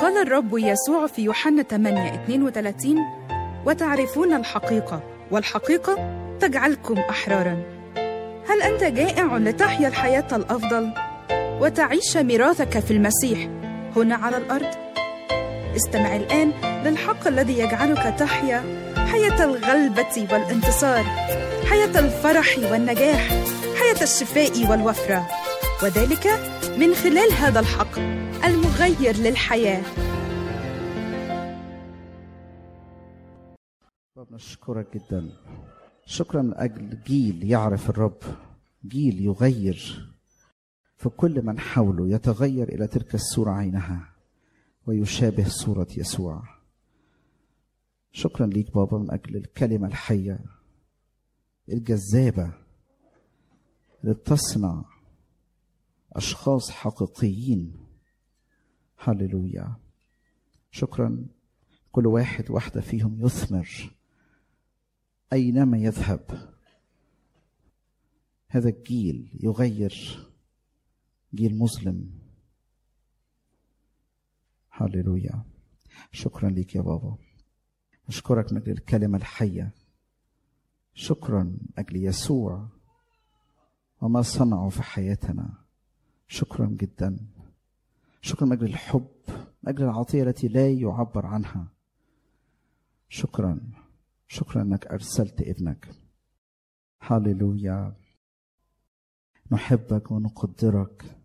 قال الرب يسوع في يوحنا 8 32 وتعرفون الحقيقة والحقيقة تجعلكم أحرارا هل أنت جائع لتحيا الحياة الأفضل وتعيش ميراثك في المسيح هنا على الأرض؟ استمع الآن للحق الذي يجعلك تحيا حياة الغلبة والانتصار حياة الفرح والنجاح حياة الشفاء والوفرة وذلك من خلال هذا الحق المغير للحياه رب نشكرك جدا شكرا من اجل جيل يعرف الرب جيل يغير في كل من حوله يتغير الى تلك الصوره عينها ويشابه صوره يسوع شكرا ليك بابا من اجل الكلمه الحيه الجذابه اللي بتصنع اشخاص حقيقيين هللويا شكرا كل واحد واحده فيهم يثمر اينما يذهب هذا الجيل يغير جيل مظلم هللويا شكرا لك يا بابا اشكرك من اجل الكلمه الحيه شكرا من اجل يسوع وما صنعه في حياتنا شكرا جدا شكرا من اجل الحب من اجل العطيه التي لا يعبر عنها شكرا شكرا انك ارسلت ابنك هللويا نحبك ونقدرك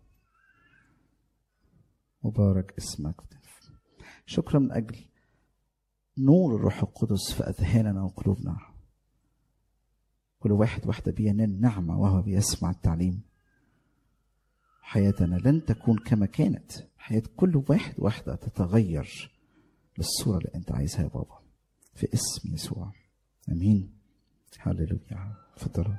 مبارك اسمك شكرا من اجل نور الروح القدس في اذهاننا وقلوبنا كل واحد واحده بينال نعمه وهو بيسمع التعليم حياتنا لن تكون كما كانت حياه كل واحد واحده تتغير للصوره اللي انت عايزها يا بابا في اسم يسوع امين هللويا تفضلوا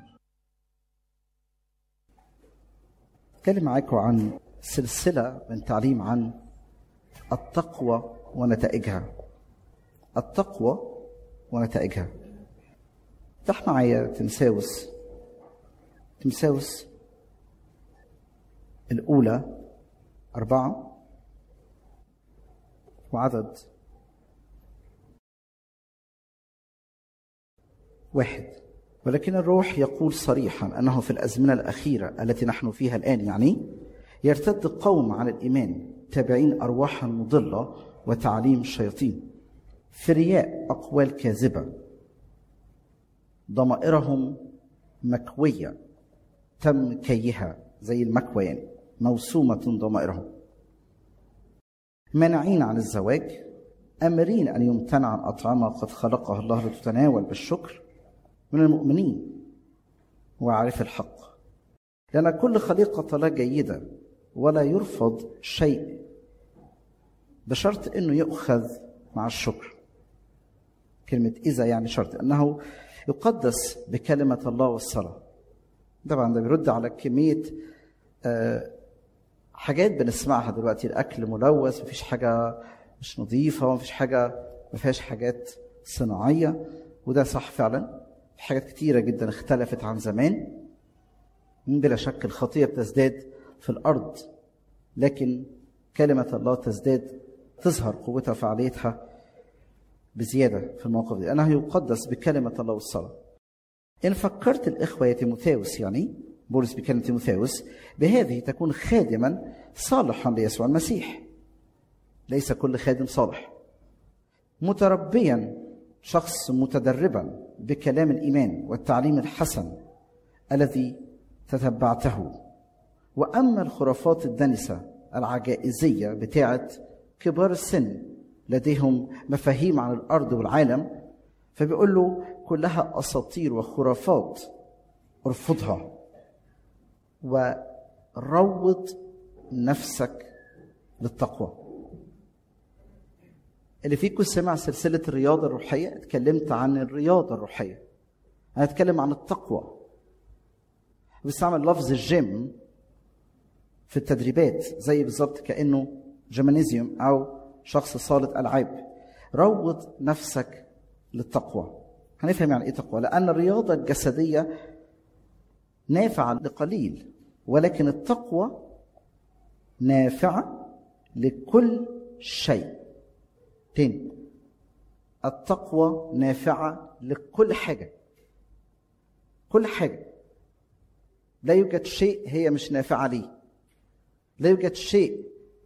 اتكلم معاكم عن سلسله من تعليم عن التقوى ونتائجها التقوى ونتائجها افتح معايا تمساوس تمساوس الأولى أربعة وعدد واحد ولكن الروح يقول صريحا أنه في الأزمنة الأخيرة التي نحن فيها الآن يعني يرتد قوم عن الإيمان تابعين أرواحا مضلة وتعليم الشياطين في رياء أقوال كاذبة ضمائرهم مكوية تم كيها زي المكوى يعني موسومة ضمائرهم مانعين عن الزواج أمرين أن يمتنع عن أطعمة قد خلقها الله لتتناول بالشكر من المؤمنين وعارف الحق لأن كل خليقة لا جيدة ولا يرفض شيء بشرط أنه يؤخذ مع الشكر كلمة إذا يعني شرط أنه يقدس بكلمة الله والصلاة طبعا ده بيرد على كمية آه حاجات بنسمعها دلوقتي الأكل ملوث مفيش حاجة مش نظيفة مفيش حاجة ما فيهاش حاجات صناعية وده صح فعلا في حاجات كتيرة جدا اختلفت عن زمان بلا شك الخطية بتزداد في الأرض لكن كلمة الله تزداد تظهر قوتها وفعاليتها بزيادة في الموقف دي أنه يقدس بكلمة الله والصلاة إن فكرت الإخوة يا تيموثاوس يعني بولس بكلمة تيموثاوس بهذه تكون خادما صالحا ليسوع المسيح ليس كل خادم صالح متربيا شخص متدربا بكلام الإيمان والتعليم الحسن الذي تتبعته وأما الخرافات الدنسة العجائزية بتاعة كبار السن لديهم مفاهيم عن الارض والعالم فبيقول له كلها اساطير وخرافات ارفضها وروض نفسك للتقوى اللي فيكم سمع سلسلة الرياضة الروحية اتكلمت عن الرياضة الروحية أنا أتكلم عن التقوى بستعمل لفظ الجيم في التدريبات زي بالظبط كأنه جيمانيزيوم أو شخص صالة ألعاب روض نفسك للتقوى هنفهم يعني ايه تقوى لأن الرياضة الجسدية نافعة لقليل ولكن التقوى نافعة لكل شيء تاني التقوى نافعة لكل حاجة كل حاجة لا يوجد شيء هي مش نافعة ليه لا يوجد شيء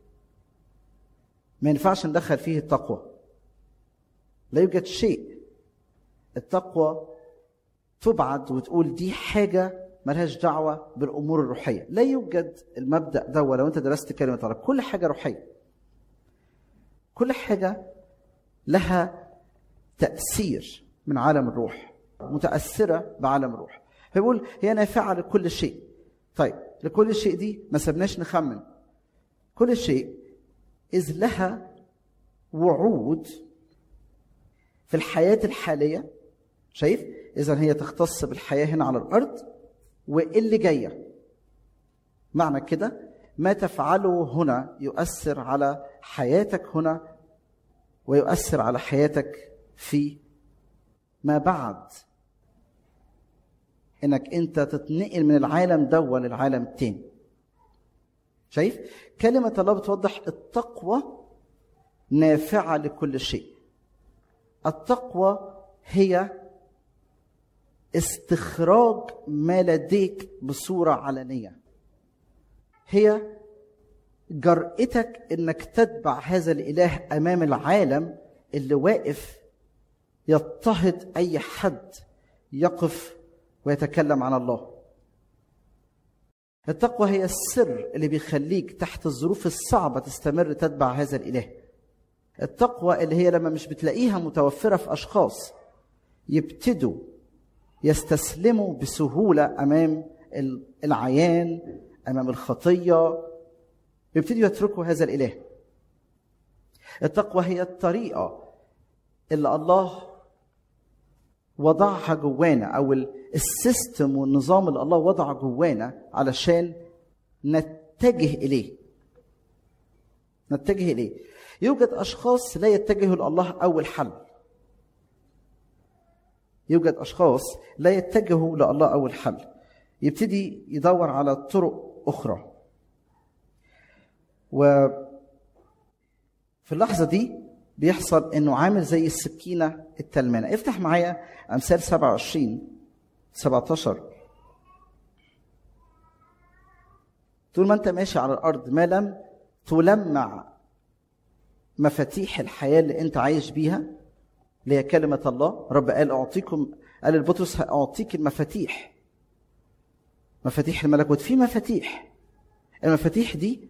ما ينفعش ندخل فيه التقوى لا يوجد شيء التقوى تبعد وتقول دي حاجة ملهاش دعوة بالأمور الروحية لا يوجد المبدأ ده ولو أنت درست كلمة الله كل حاجة روحية كل حاجة لها تأثير من عالم الروح متأثرة بعالم الروح فيقول هي نافعة لكل شيء طيب لكل شيء دي ما سبناش نخمن كل شيء إذ لها وعود في الحياة الحالية شايف إذا هي تختص بالحياة هنا على الأرض واللي جاية معنى كده ما تفعله هنا يؤثر على حياتك هنا ويؤثر على حياتك في ما بعد انك انت تتنقل من العالم ده للعالم التاني شايف كلمة الله بتوضح التقوى نافعة لكل شيء التقوى هي استخراج ما لديك بصورة علنية هي جرأتك انك تتبع هذا الاله امام العالم اللي واقف يضطهد اي حد يقف ويتكلم عن الله التقوى هي السر اللي بيخليك تحت الظروف الصعبه تستمر تتبع هذا الاله التقوى اللي هي لما مش بتلاقيها متوفره في اشخاص يبتدوا يستسلموا بسهوله امام العيان امام الخطيه يبتدوا يتركوا هذا الاله التقوى هي الطريقه اللي الله وضعها جوانا او السيستم والنظام اللي الله وضعه جوانا علشان نتجه اليه نتجه اليه يوجد اشخاص لا يتجهوا لله اول حل يوجد اشخاص لا يتجهوا لله اول حل يبتدي يدور على طرق اخرى و في اللحظة دي بيحصل انه عامل زي السكينة التلمانة افتح معايا امثال 27 17 طول ما انت ماشي على الارض ما لم تلمع مفاتيح الحياة اللي انت عايش بيها اللي هي كلمة الله رب قال اعطيكم قال البطرس اعطيك المفاتيح مفاتيح الملكوت في مفاتيح المفاتيح دي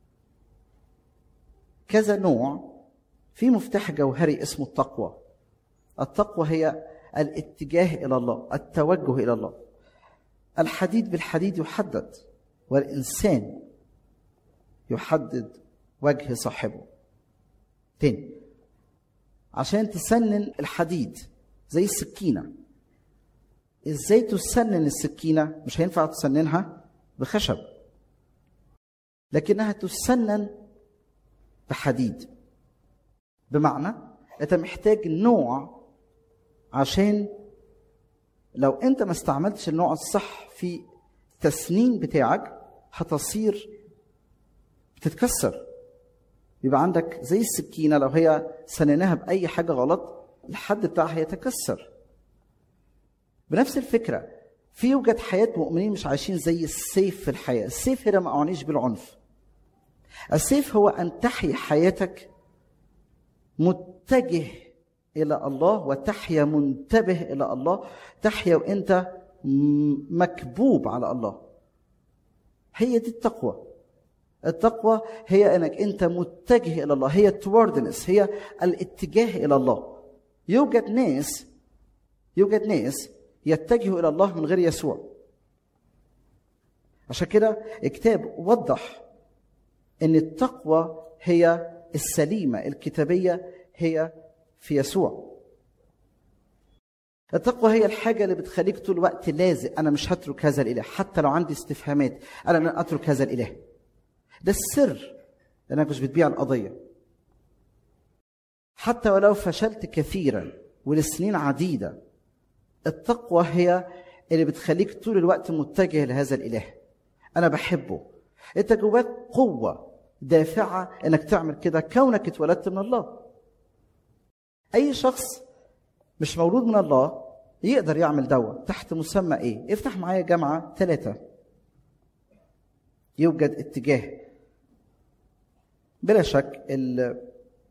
كذا نوع في مفتاح جوهري اسمه التقوى التقوى هي الاتجاه الى الله التوجه الى الله الحديد بالحديد يحدد والانسان يحدد وجه صاحبه تاني عشان تسنن الحديد زي السكينه ازاي تسنن السكينه مش هينفع تسننها بخشب لكنها تسنن بحديد بمعنى انت محتاج نوع عشان لو انت ما استعملتش النوع الصح في التسنين بتاعك هتصير بتتكسر يبقى عندك زي السكينه لو هي سنناها باي حاجه غلط الحد بتاعها هيتكسر بنفس الفكره في يوجد حياه مؤمنين مش عايشين زي السيف في الحياه السيف هنا ما اعنيش بالعنف السيف هو ان تحيا حياتك متجه الى الله وتحيا منتبه الى الله تحيا وانت مكبوب على الله هي دي التقوى التقوى هي انك انت متجه الى الله هي توردنس هي الاتجاه الى الله يوجد ناس يوجد ناس يتجهوا الى الله من غير يسوع عشان كده الكتاب وضح ان التقوى هي السليمه الكتابيه هي في يسوع التقوى هي الحاجه اللي بتخليك طول الوقت لازق انا مش هترك هذا الاله حتى لو عندي استفهامات انا لن اترك هذا الاله ده السر انك مش بتبيع القضيه حتى ولو فشلت كثيرا ولسنين عديده التقوى هي اللي بتخليك طول الوقت متجه لهذا الاله انا بحبه انت جواك قوه دافعه انك تعمل كده كونك اتولدت من الله اي شخص مش مولود من الله يقدر يعمل دوا تحت مسمى ايه افتح معايا جامعه ثلاثه يوجد اتجاه بلا شك اللي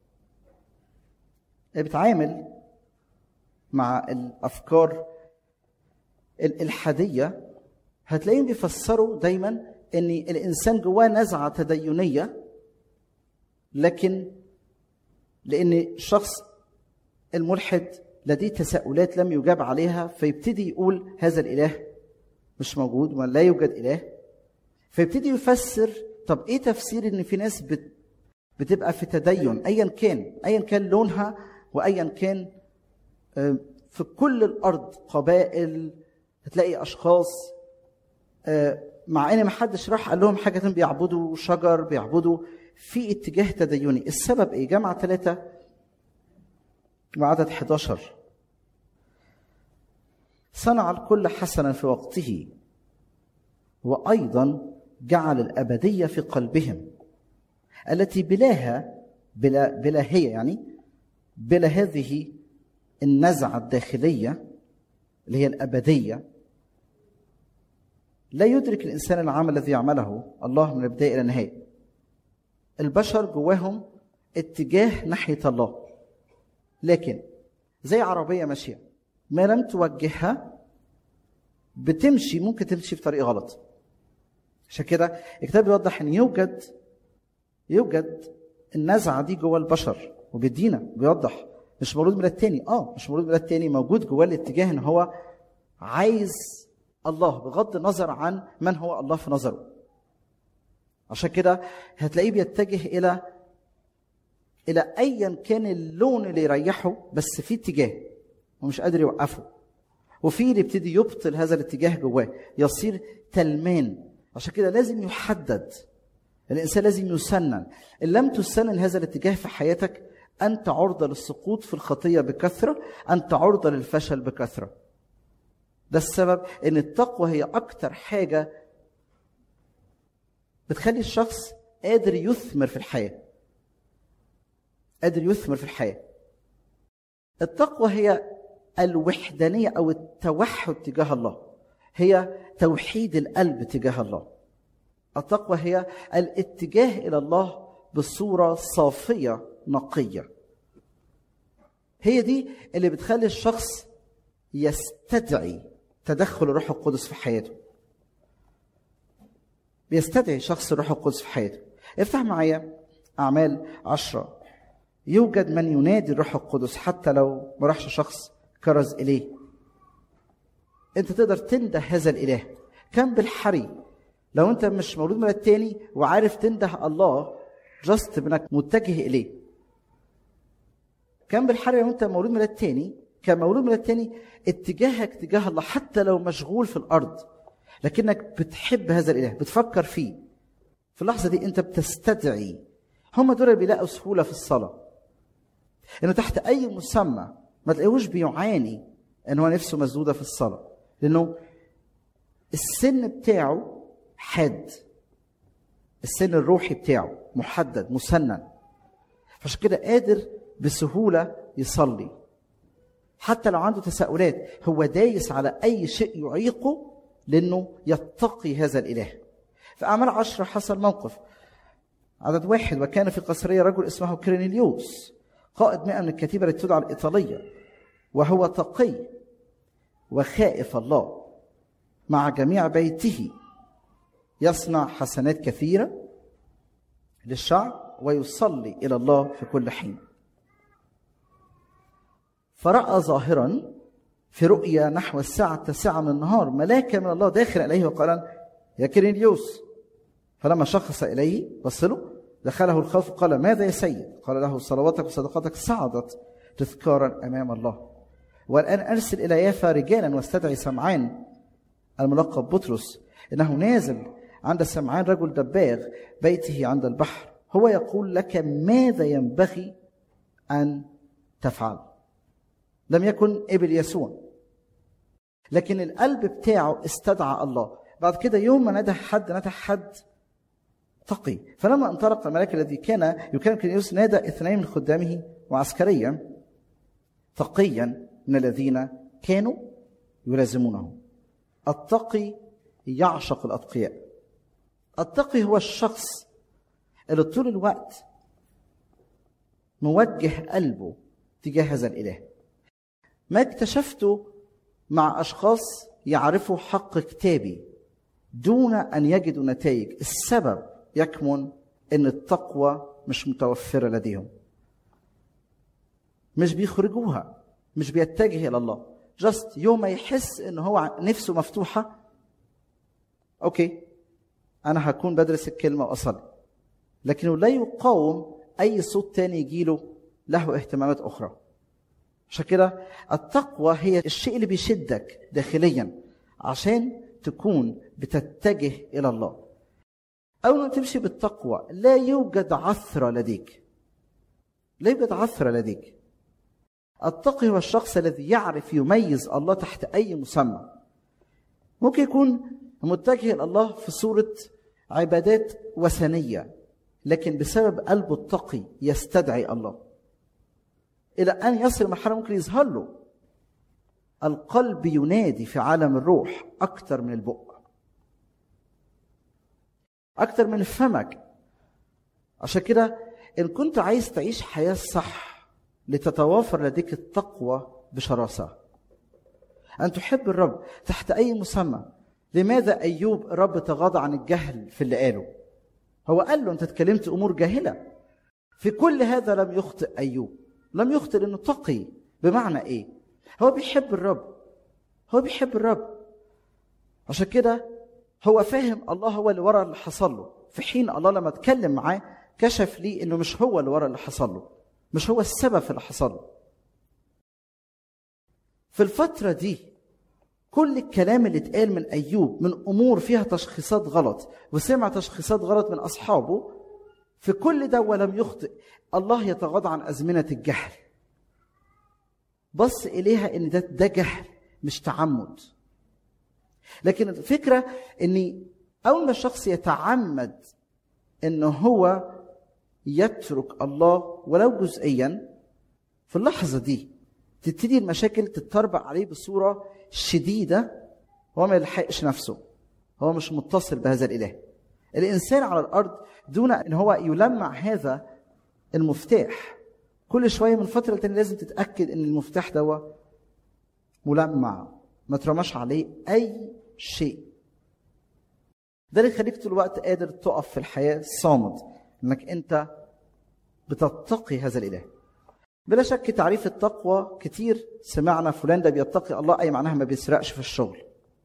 بيتعامل مع الافكار الالحاديه هتلاقيهم بيفسروا دايما ان الانسان جواه نزعه تدينيه لكن لان الشخص الملحد لديه تساؤلات لم يجاب عليها فيبتدي يقول هذا الاله مش موجود ولا يوجد اله فيبتدي يفسر طب ايه تفسير ان في ناس بت بتبقى في تدين ايا كان ايا كان لونها وايا كان في كل الارض قبائل هتلاقي اشخاص مع ان ما حدش راح قال لهم حاجه بيعبدوا شجر بيعبدوا في اتجاه تديني السبب ايه جامعه ثلاثة وعدد 11 صنع الكل حسنا في وقته وايضا جعل الابديه في قلبهم التي بلاها بلا بلا هي يعني بلا هذه النزعه الداخليه اللي هي الابديه لا يدرك الانسان العمل الذي يعمله الله من البدايه الى النهايه البشر جواهم اتجاه ناحيه الله لكن زي عربيه ماشيه ما لم توجهها بتمشي ممكن تمشي في طريق غلط عشان كده الكتاب بيوضح ان يوجد يوجد النزعه دي جوه البشر وبيدينا بيوضح مش مولود من التاني اه مش مولود من التاني موجود جواه الاتجاه ان هو عايز الله بغض النظر عن من هو الله في نظره عشان كده هتلاقيه بيتجه الى الى ايا كان اللون اللي يريحه بس في اتجاه ومش قادر يوقفه وفي اللي يبتدي يبطل هذا الاتجاه جواه يصير تلمان عشان كده لازم يحدد الانسان لازم يسنن ان لم تسنن هذا الاتجاه في حياتك انت عرضه للسقوط في الخطيه بكثره انت عرضه للفشل بكثره ده السبب ان التقوى هي اكتر حاجه بتخلي الشخص قادر يثمر في الحياه قادر يثمر في الحياه التقوى هي الوحدانيه او التوحد تجاه الله هي توحيد القلب تجاه الله التقوى هي الاتجاه الى الله بصوره صافيه نقيه هي دي اللي بتخلي الشخص يستدعي تدخل الروح القدس في حياته بيستدعي شخص الروح القدس في حياته افتح معايا اعمال عشرة يوجد من ينادي الروح القدس حتى لو ما راحش شخص كرز اليه انت تقدر تنده هذا الاله كان بالحري لو انت مش مولود من التاني وعارف تنده الله جاست انك متجه اليه كان بالحري لو انت مولود من التاني كان مولود من التاني اتجاهك تجاه الله حتى لو مشغول في الارض لكنك بتحب هذا الاله بتفكر فيه في اللحظه دي انت بتستدعي هم دول اللي بيلاقوا سهوله في الصلاه انه تحت اي مسمى ما تلاقيهوش بيعاني ان هو نفسه مسدوده في الصلاه لانه السن بتاعه حاد السن الروحي بتاعه محدد مسنن عشان كده قادر بسهوله يصلي حتى لو عنده تساؤلات هو دايس على اي شيء يعيقه لانه يتقي هذا الاله في اعمال عشرة حصل موقف عدد واحد وكان في قصرية رجل اسمه كرينيليوس قائد مئة من الكتيبة التي تدعى الإيطالية وهو تقي وخائف الله مع جميع بيته يصنع حسنات كثيرة للشعب ويصلي إلى الله في كل حين فرأى ظاهرا في رؤيا نحو الساعة التاسعة من النهار ملاكا من الله داخل إليه وقال يا كرينيوس فلما شخص إليه بص له دخله الخوف قال ماذا يا سيد قال له صلواتك وصدقاتك صعدت تذكارا أمام الله والآن أرسل إلى يافا رجالا واستدعي سمعان الملقب بطرس إنه نازل عند سمعان رجل دباغ بيته عند البحر هو يقول لك ماذا ينبغي أن تفعل لم يكن ابن يسوع لكن القلب بتاعه استدعى الله بعد كده يوم ما ندى حد ندى حد تقي فلما انطلق الملاك الذي كان يكلم كنيوس نادى اثنين من خدامه وعسكريا تقيا من الذين كانوا يلازمونه التقي يعشق الاتقياء التقي هو الشخص اللي طول الوقت موجه قلبه تجاه هذا الاله ما اكتشفته مع اشخاص يعرفوا حق كتابي دون ان يجدوا نتائج السبب يكمن ان التقوى مش متوفره لديهم مش بيخرجوها مش بيتجه الى الله جاست يوم ما يحس ان هو نفسه مفتوحه اوكي انا هكون بدرس الكلمه واصلي لكنه لا يقاوم اي صوت تاني يجيله له اهتمامات اخرى عشان كده التقوى هي الشيء اللي بيشدك داخليا عشان تكون بتتجه الى الله اول ما تمشي بالتقوى لا يوجد عثره لديك لا يوجد عثره لديك التقي هو الشخص الذي يعرف يميز الله تحت اي مسمى ممكن يكون متجه الى الله في صوره عبادات وثنيه لكن بسبب قلبه التقي يستدعي الله الى ان يصل مرحله ممكن يظهر له القلب ينادي في عالم الروح اكثر من البق اكثر من فمك عشان كده ان كنت عايز تعيش حياه صح لتتوافر لديك التقوى بشراسه ان تحب الرب تحت اي مسمى لماذا ايوب الرب تغاضى عن الجهل في اللي قاله هو قال له انت اتكلمت امور جاهله في كل هذا لم يخطئ ايوب لم يخطئ لانه تقي بمعنى ايه هو بيحب الرب هو بيحب الرب عشان كده هو فاهم الله هو اللي ورا اللي حصل له في حين الله لما اتكلم معاه كشف لي انه مش هو اللي ورا اللي حصل له مش هو السبب في اللي حصل له في الفترة دي كل الكلام اللي اتقال من أيوب من أمور فيها تشخيصات غلط وسمع تشخيصات غلط من أصحابه في كل ده ولم يخطئ الله يتغاضى عن أزمنة الجهل بص إليها إن ده ده جهل مش تعمد لكن الفكرة إن أول ما الشخص يتعمد إن هو يترك الله ولو جزئيا في اللحظة دي تبتدي المشاكل تتربع عليه بصورة شديدة هو ما يلحقش نفسه هو مش متصل بهذا الإله الإنسان على الأرض دون أن هو يلمع هذا المفتاح كل شوية من فترة لتانية لازم تتأكد أن المفتاح ده ملمع ما ترماش عليه أي شيء ده اللي يخليك طول الوقت قادر تقف في الحياة صامد انك انت بتتقي هذا الاله بلا شك تعريف التقوى كتير سمعنا فلان ده بيتقي الله اي معناها ما بيسرقش في الشغل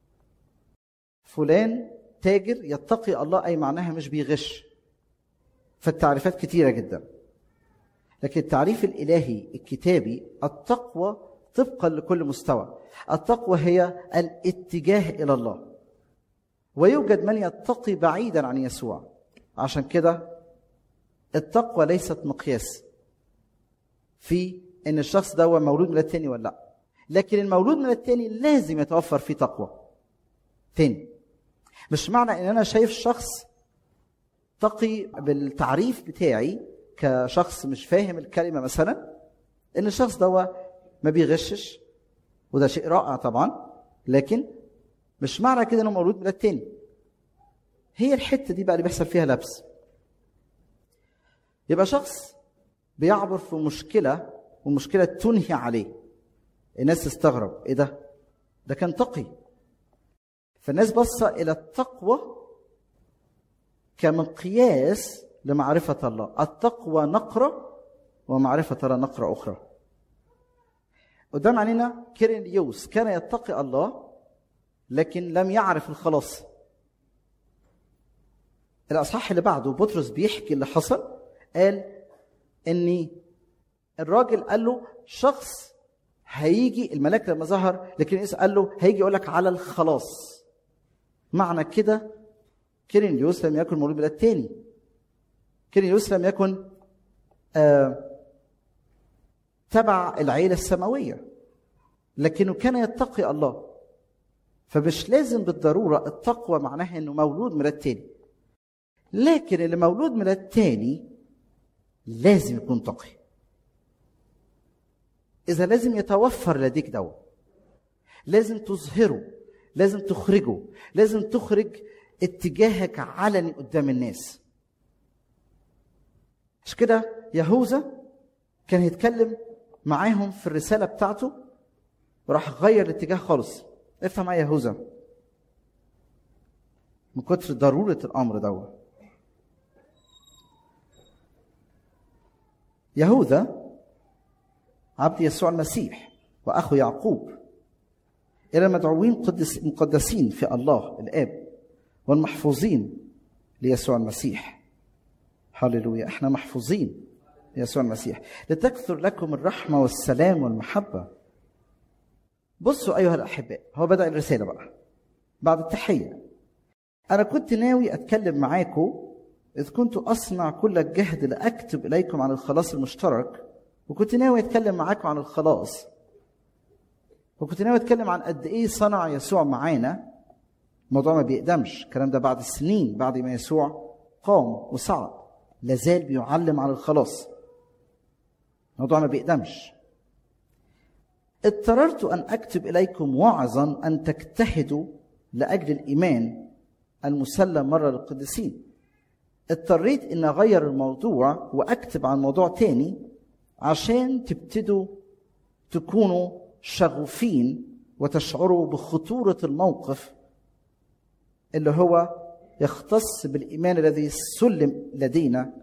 فلان تاجر يتقي الله اي معناها مش بيغش فالتعريفات كتيره جدا لكن التعريف الالهي الكتابي التقوى طبقا لكل مستوى التقوى هي الاتجاه الى الله ويوجد من يتقي بعيدا عن يسوع عشان كده التقوى ليست مقياس في ان الشخص ده هو مولود من التاني ولا لا لكن المولود من التاني لازم يتوفر فيه تقوى تاني مش معنى ان انا شايف شخص تقي بالتعريف بتاعي كشخص مش فاهم الكلمه مثلا ان الشخص ده ما بيغشش وده شيء رائع طبعا لكن مش معنى كده انه مولود من التاني هي الحته دي بقى اللي بيحصل فيها لبس يبقى شخص بيعبر في مشكله والمشكله تنهي عليه الناس تستغرب ايه ده ده كان تقي فالناس بص الى التقوى كمقياس لمعرفه الله التقوى نقره ومعرفه الله نقره اخرى قدام علينا كيرينيوس كان يتقي الله لكن لم يعرف الخلاص الاصحاح اللي بعده بطرس بيحكي اللي حصل قال ان الراجل قال له شخص هيجي الملاك لما ظهر لكن قال له هيجي يقول لك على الخلاص معنى كده كيرينيوس لم يكن مولود بلاد تاني كيرينيوس لم يكن آه تبع العيله السماويه لكنه كان يتقي الله فمش لازم بالضروره التقوى معناها انه مولود من التاني لكن اللي مولود ميلاد تاني لازم يكون تقي اذا لازم يتوفر لديك دواء لازم تظهره لازم تخرجه لازم تخرج اتجاهك علني قدام الناس مش كده يهوذا كان يتكلم معاهم في الرساله بتاعته وراح غير الاتجاه خالص افهم معايا يهوذا من كتر ضروره الامر دوت يهوذا عبد يسوع المسيح واخو يعقوب الى المدعوين قدس مقدسين في الله الاب والمحفوظين ليسوع المسيح هللويا احنا محفوظين ليسوع المسيح لتكثر لكم الرحمه والسلام والمحبه بصوا ايها الاحباء هو بدا الرساله بقى بعد التحيه انا كنت ناوي اتكلم معاكم إذ كنت أصنع كل الجهد لأكتب إليكم عن الخلاص المشترك وكنت ناوي أتكلم معاكم عن الخلاص وكنت ناوي أتكلم عن قد إيه صنع يسوع معانا الموضوع ما بيقدمش الكلام ده بعد سنين بعد ما يسوع قام وصعد لازال بيعلم عن الخلاص الموضوع ما بيقدمش اضطررت أن أكتب إليكم وعظا أن تجتهدوا لأجل الإيمان المسلم مرة للقديسين اضطريت ان اغير الموضوع واكتب عن موضوع تاني عشان تبتدوا تكونوا شغوفين وتشعروا بخطورة الموقف اللي هو يختص بالإيمان الذي سلم لدينا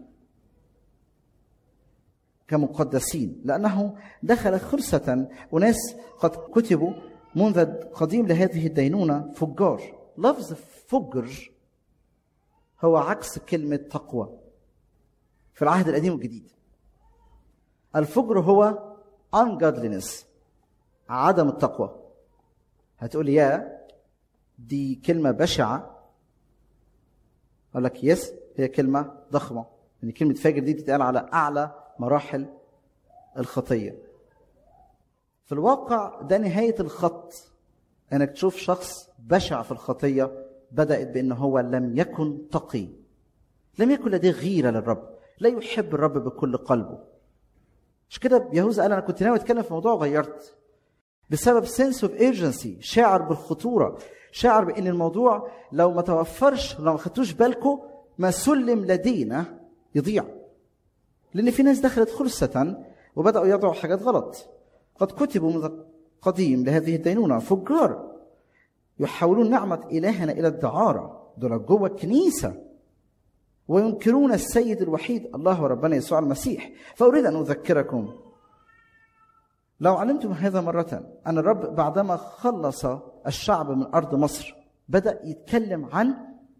كمقدسين لأنه دخل خرسة وناس قد كتبوا منذ قديم لهذه الدينونة فجار لفظ فجر هو عكس كلمة تقوى في العهد القديم والجديد الفجر هو ungodliness عدم التقوى هتقول يا دي كلمة بشعة أقول لك يس هي كلمة ضخمة يعني كلمة فاجر دي بتتقال على أعلى مراحل الخطية في الواقع ده نهاية الخط انك تشوف شخص بشع في الخطيه بدات بان هو لم يكن تقي لم يكن لديه غيره للرب لا يحب الرب بكل قلبه مش كده يهوذا قال انا كنت ناوي اتكلم في موضوع وغيرت بسبب سنس اوف ايرجنسي شاعر بالخطوره شاعر بان الموضوع لو ما توفرش لو ما خدتوش بالكم ما سلم لدينا يضيع لان في ناس دخلت خلصه وبداوا يضعوا حاجات غلط قد كتبوا من قديم لهذه الدينونه فجار يحولون نعمة إلهنا إلى الدعارة دول جوه الكنيسة وينكرون السيد الوحيد الله وربنا يسوع المسيح فأريد أن أذكركم لو علمتم هذا مرة أن الرب بعدما خلص الشعب من أرض مصر بدأ يتكلم عن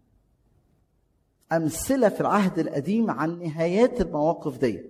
أمثلة في العهد القديم عن نهايات المواقف دي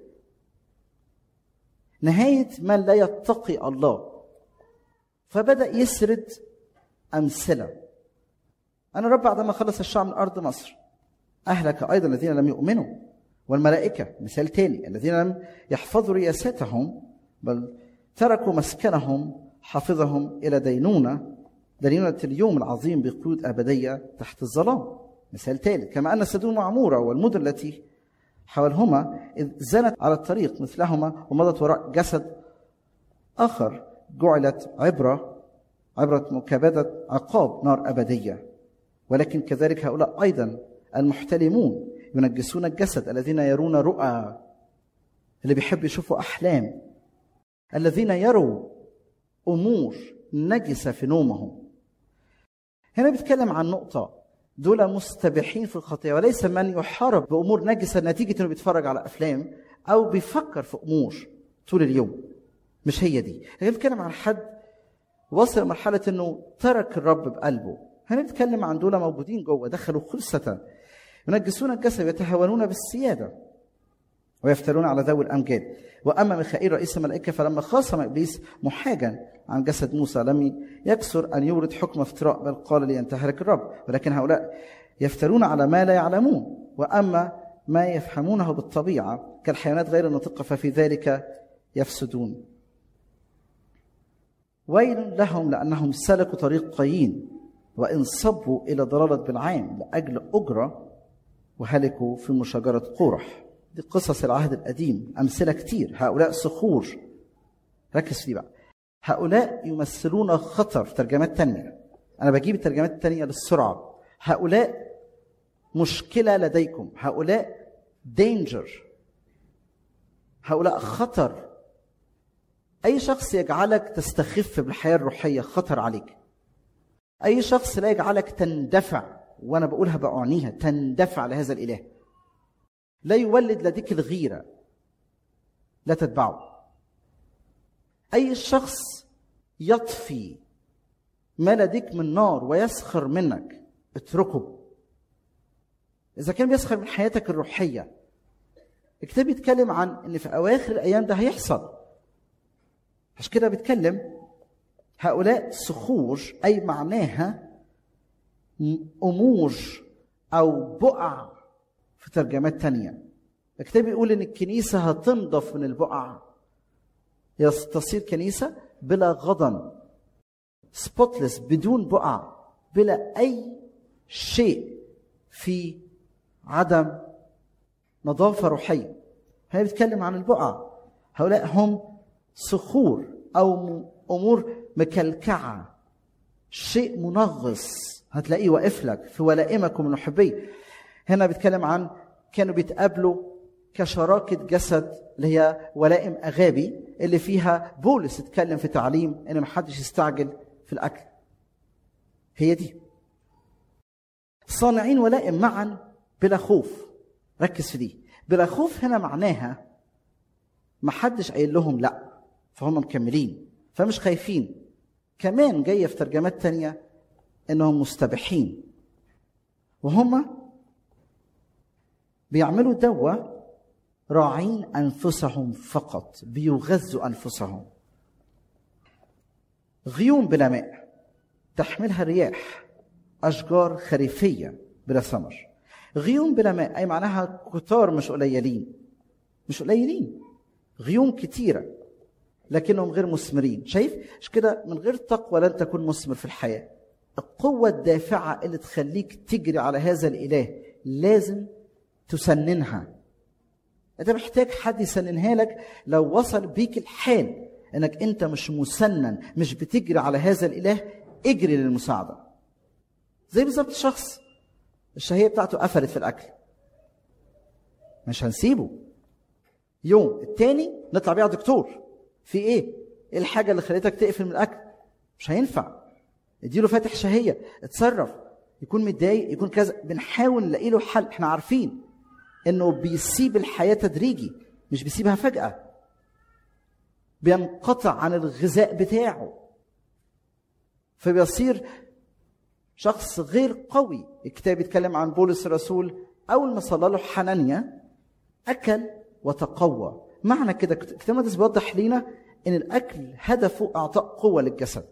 نهاية من لا يتقي الله فبدأ يسرد أمثلة أنا الرب بعدما خلص الشعب من أرض مصر أهلك أيضا الذين لم يؤمنوا والملائكة مثال تاني الذين لم يحفظوا رياستهم بل تركوا مسكنهم حافظهم إلى دينونة دينونة اليوم العظيم بقيود أبدية تحت الظلام مثال ثالث كما أن سدوم وعمورة والمدن التي حولهما إذ زنت على الطريق مثلهما ومضت وراء جسد آخر جعلت عبرة عبرة مكابدة عقاب نار أبدية ولكن كذلك هؤلاء أيضا المحتلمون ينجسون الجسد الذين يرون رؤى اللي بيحب يشوفوا أحلام الذين يروا أمور نجسة في نومهم هنا بيتكلم عن نقطة دول مستبيحين في الخطيئة وليس من يحارب بأمور نجسة نتيجة أنه بيتفرج على أفلام أو بيفكر في أمور طول اليوم مش هي دي هنا بيتكلم عن حد وصل لمرحلة أنه ترك الرب بقلبه هنا بيتكلم عن دول موجودين جوه دخلوا خلصة ينجسون الجسد ويتهاونون بالسيادة ويفترون على ذوي الأمجاد وأما ميخائيل رئيس الملائكة فلما خاصم إبليس محاجا عن جسد موسى لم يكسر أن يورد حكم افتراء بل قال لينتهرك الرب ولكن هؤلاء يفترون على ما لا يعلمون وأما ما يفهمونه بالطبيعة كالحيوانات غير الناطقة ففي ذلك يفسدون ويل لهم لأنهم سلكوا طريق قايين وإن صبوا إلى ضلالة بالعام لأجل أجرة وهلكوا في مشاجرة قورح دي قصص العهد القديم أمثلة كتير هؤلاء صخور ركز في بقى هؤلاء يمثلون خطر في ترجمات تانية أنا بجيب الترجمات التانية للسرعة هؤلاء مشكلة لديكم هؤلاء danger هؤلاء خطر أي شخص يجعلك تستخف بالحياة الروحية خطر عليك أي شخص لا يجعلك تندفع وأنا بقولها بأعنيها تندفع لهذا الإله لا يولد لديك الغيرة لا تتبعه أي شخص يطفي ما لديك من نار ويسخر منك اتركه إذا كان بيسخر من حياتك الروحية الكتاب بيتكلم عن إن في أواخر الأيام ده هيحصل عشان كده بيتكلم هؤلاء صخور أي معناها أمور أو بقع في ترجمات تانية الكتاب بيقول إن الكنيسة هتنضف من البقع تصير كنيسة بلا غضن سبوتلس بدون بقع بلا أي شيء في عدم نظافة روحية هي بتتكلم عن البقع هؤلاء هم صخور أو أمور مكلكعة شيء منغص هتلاقيه واقف لك في ولائمكم المحبية هنا بيتكلم عن كانوا بيتقابلوا كشراكة جسد اللي هي ولائم أغابي اللي فيها بولس اتكلم في تعليم إن محدش يستعجل في الأكل هي دي صانعين ولائم معا بلا خوف ركز في دي بلا خوف هنا معناها محدش قايل لهم لا فهم مكملين فمش خايفين كمان جايه في ترجمات تانية انهم مستبحين وهم بيعملوا دوا راعين انفسهم فقط بيغذوا انفسهم غيوم بلا ماء تحملها الرياح اشجار خريفيه بلا ثمر غيوم بلا ماء اي معناها كتار مش قليلين مش قليلين غيوم كتيره لكنهم غير مثمرين شايف مش كده من غير تقوى لن تكون مثمر في الحياه القوه الدافعه اللي تخليك تجري على هذا الاله لازم تسننها انت محتاج حد يسننها لك لو وصل بيك الحال انك انت مش مسنن مش بتجري على هذا الاله اجري للمساعده زي بالظبط شخص الشهيه بتاعته قفلت في الاكل مش هنسيبه يوم التاني نطلع بيه على دكتور في ايه؟ ايه الحاجة اللي خليتك تقفل من الأكل؟ مش هينفع. اديله فاتح شهية، اتصرف، يكون متضايق، يكون كذا، بنحاول نلاقي له حل، احنا عارفين انه بيسيب الحياة تدريجي، مش بيسيبها فجأة. بينقطع عن الغذاء بتاعه. فبيصير شخص غير قوي، الكتاب يتكلم عن بولس الرسول أول ما صلى له حنانيا أكل وتقوى معنى كده الكتاب المقدس بيوضح لينا ان الاكل هدفه اعطاء قوه للجسد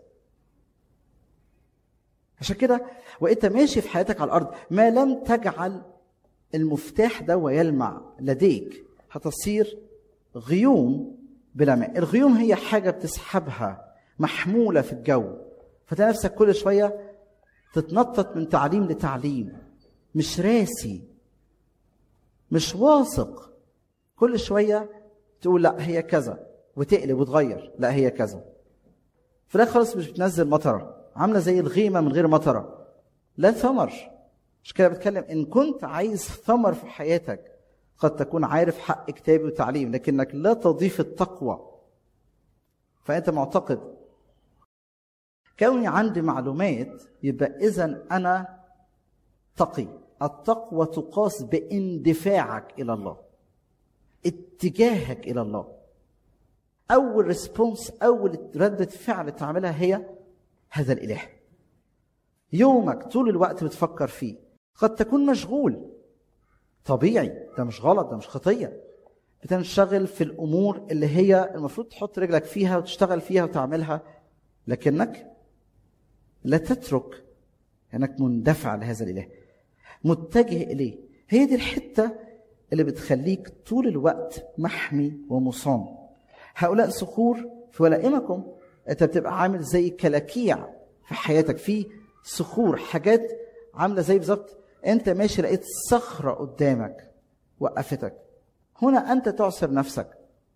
عشان كده وانت ماشي في حياتك على الارض ما لم تجعل المفتاح ده ويلمع لديك هتصير غيوم بلا ماء الغيوم هي حاجة بتسحبها محمولة في الجو فتلاقي نفسك كل شوية تتنطط من تعليم لتعليم مش راسي مش واثق كل شوية تقول لا هي كذا وتقلب وتغير لا هي كذا في الاخر خالص مش بتنزل مطره عامله زي الغيمه من غير مطره لا ثمر مش كده بتكلم ان كنت عايز ثمر في حياتك قد تكون عارف حق كتابي وتعليم لكنك لا تضيف التقوى فانت معتقد كوني عندي معلومات يبقى اذا انا تقي التقوى تقاس باندفاعك الى الله اتجاهك الى الله اول ريسبونس اول رده فعل تعملها هي هذا الاله يومك طول الوقت بتفكر فيه قد تكون مشغول طبيعي ده مش غلط ده مش خطيه بتنشغل في الامور اللي هي المفروض تحط رجلك فيها وتشتغل فيها وتعملها لكنك لا تترك انك مندفع لهذا الاله متجه اليه هي دي الحته اللي بتخليك طول الوقت محمي ومصان هؤلاء صخور في ولائمكم انت بتبقى عامل زي كلاكيع في حياتك في صخور حاجات عامله زي بالظبط انت ماشي لقيت صخره قدامك وقفتك هنا انت تعصر نفسك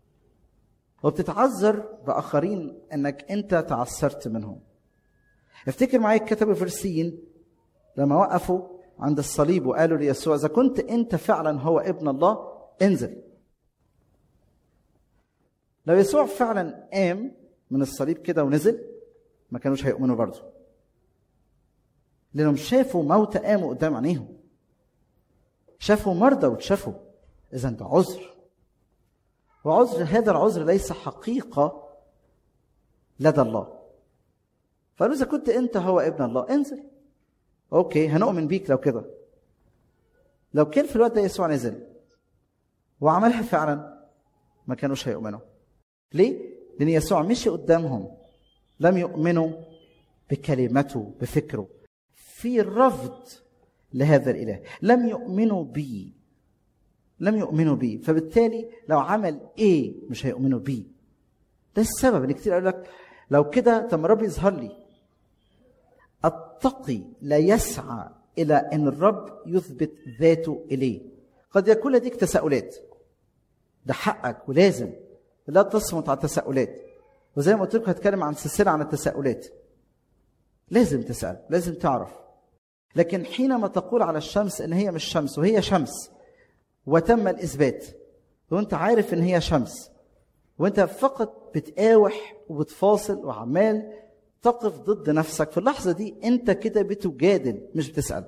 وبتتعذر باخرين انك انت تعثرت منهم افتكر معايا الكتب الفرسيين لما وقفوا عند الصليب وقالوا ليسوع اذا كنت انت فعلا هو ابن الله انزل لو يسوع فعلا قام من الصليب كده ونزل ما كانوش هيؤمنوا برضه لانهم شافوا موتى قاموا قدام عينيهم شافوا مرضى واتشافوا اذا ده عذر وعذر هذا العذر ليس حقيقه لدى الله فقالوا اذا كنت انت هو ابن الله انزل اوكي هنؤمن بيك لو كده لو كان في الوقت ده يسوع نزل وعملها فعلا ما كانوش هيؤمنوا ليه لان يسوع مشي قدامهم لم يؤمنوا بكلمته بفكره في رفض لهذا الاله لم يؤمنوا بي لم يؤمنوا بي فبالتالي لو عمل ايه مش هيؤمنوا بيه ده السبب ان كتير يقول لك لو كده طب ما الرب يظهر لي التقي لا يسعى الى ان الرب يثبت ذاته اليه قد يكون لديك تساؤلات ده حقك ولازم لا تصمت على التساؤلات وزي ما قلت لكم هتكلم عن سلسله عن التساؤلات لازم تسال لازم تعرف لكن حينما تقول على الشمس ان هي مش شمس وهي شمس وتم الاثبات وانت عارف ان هي شمس وانت فقط بتقاوح وبتفاصل وعمال تقف ضد نفسك في اللحظه دي انت كده بتجادل مش بتسال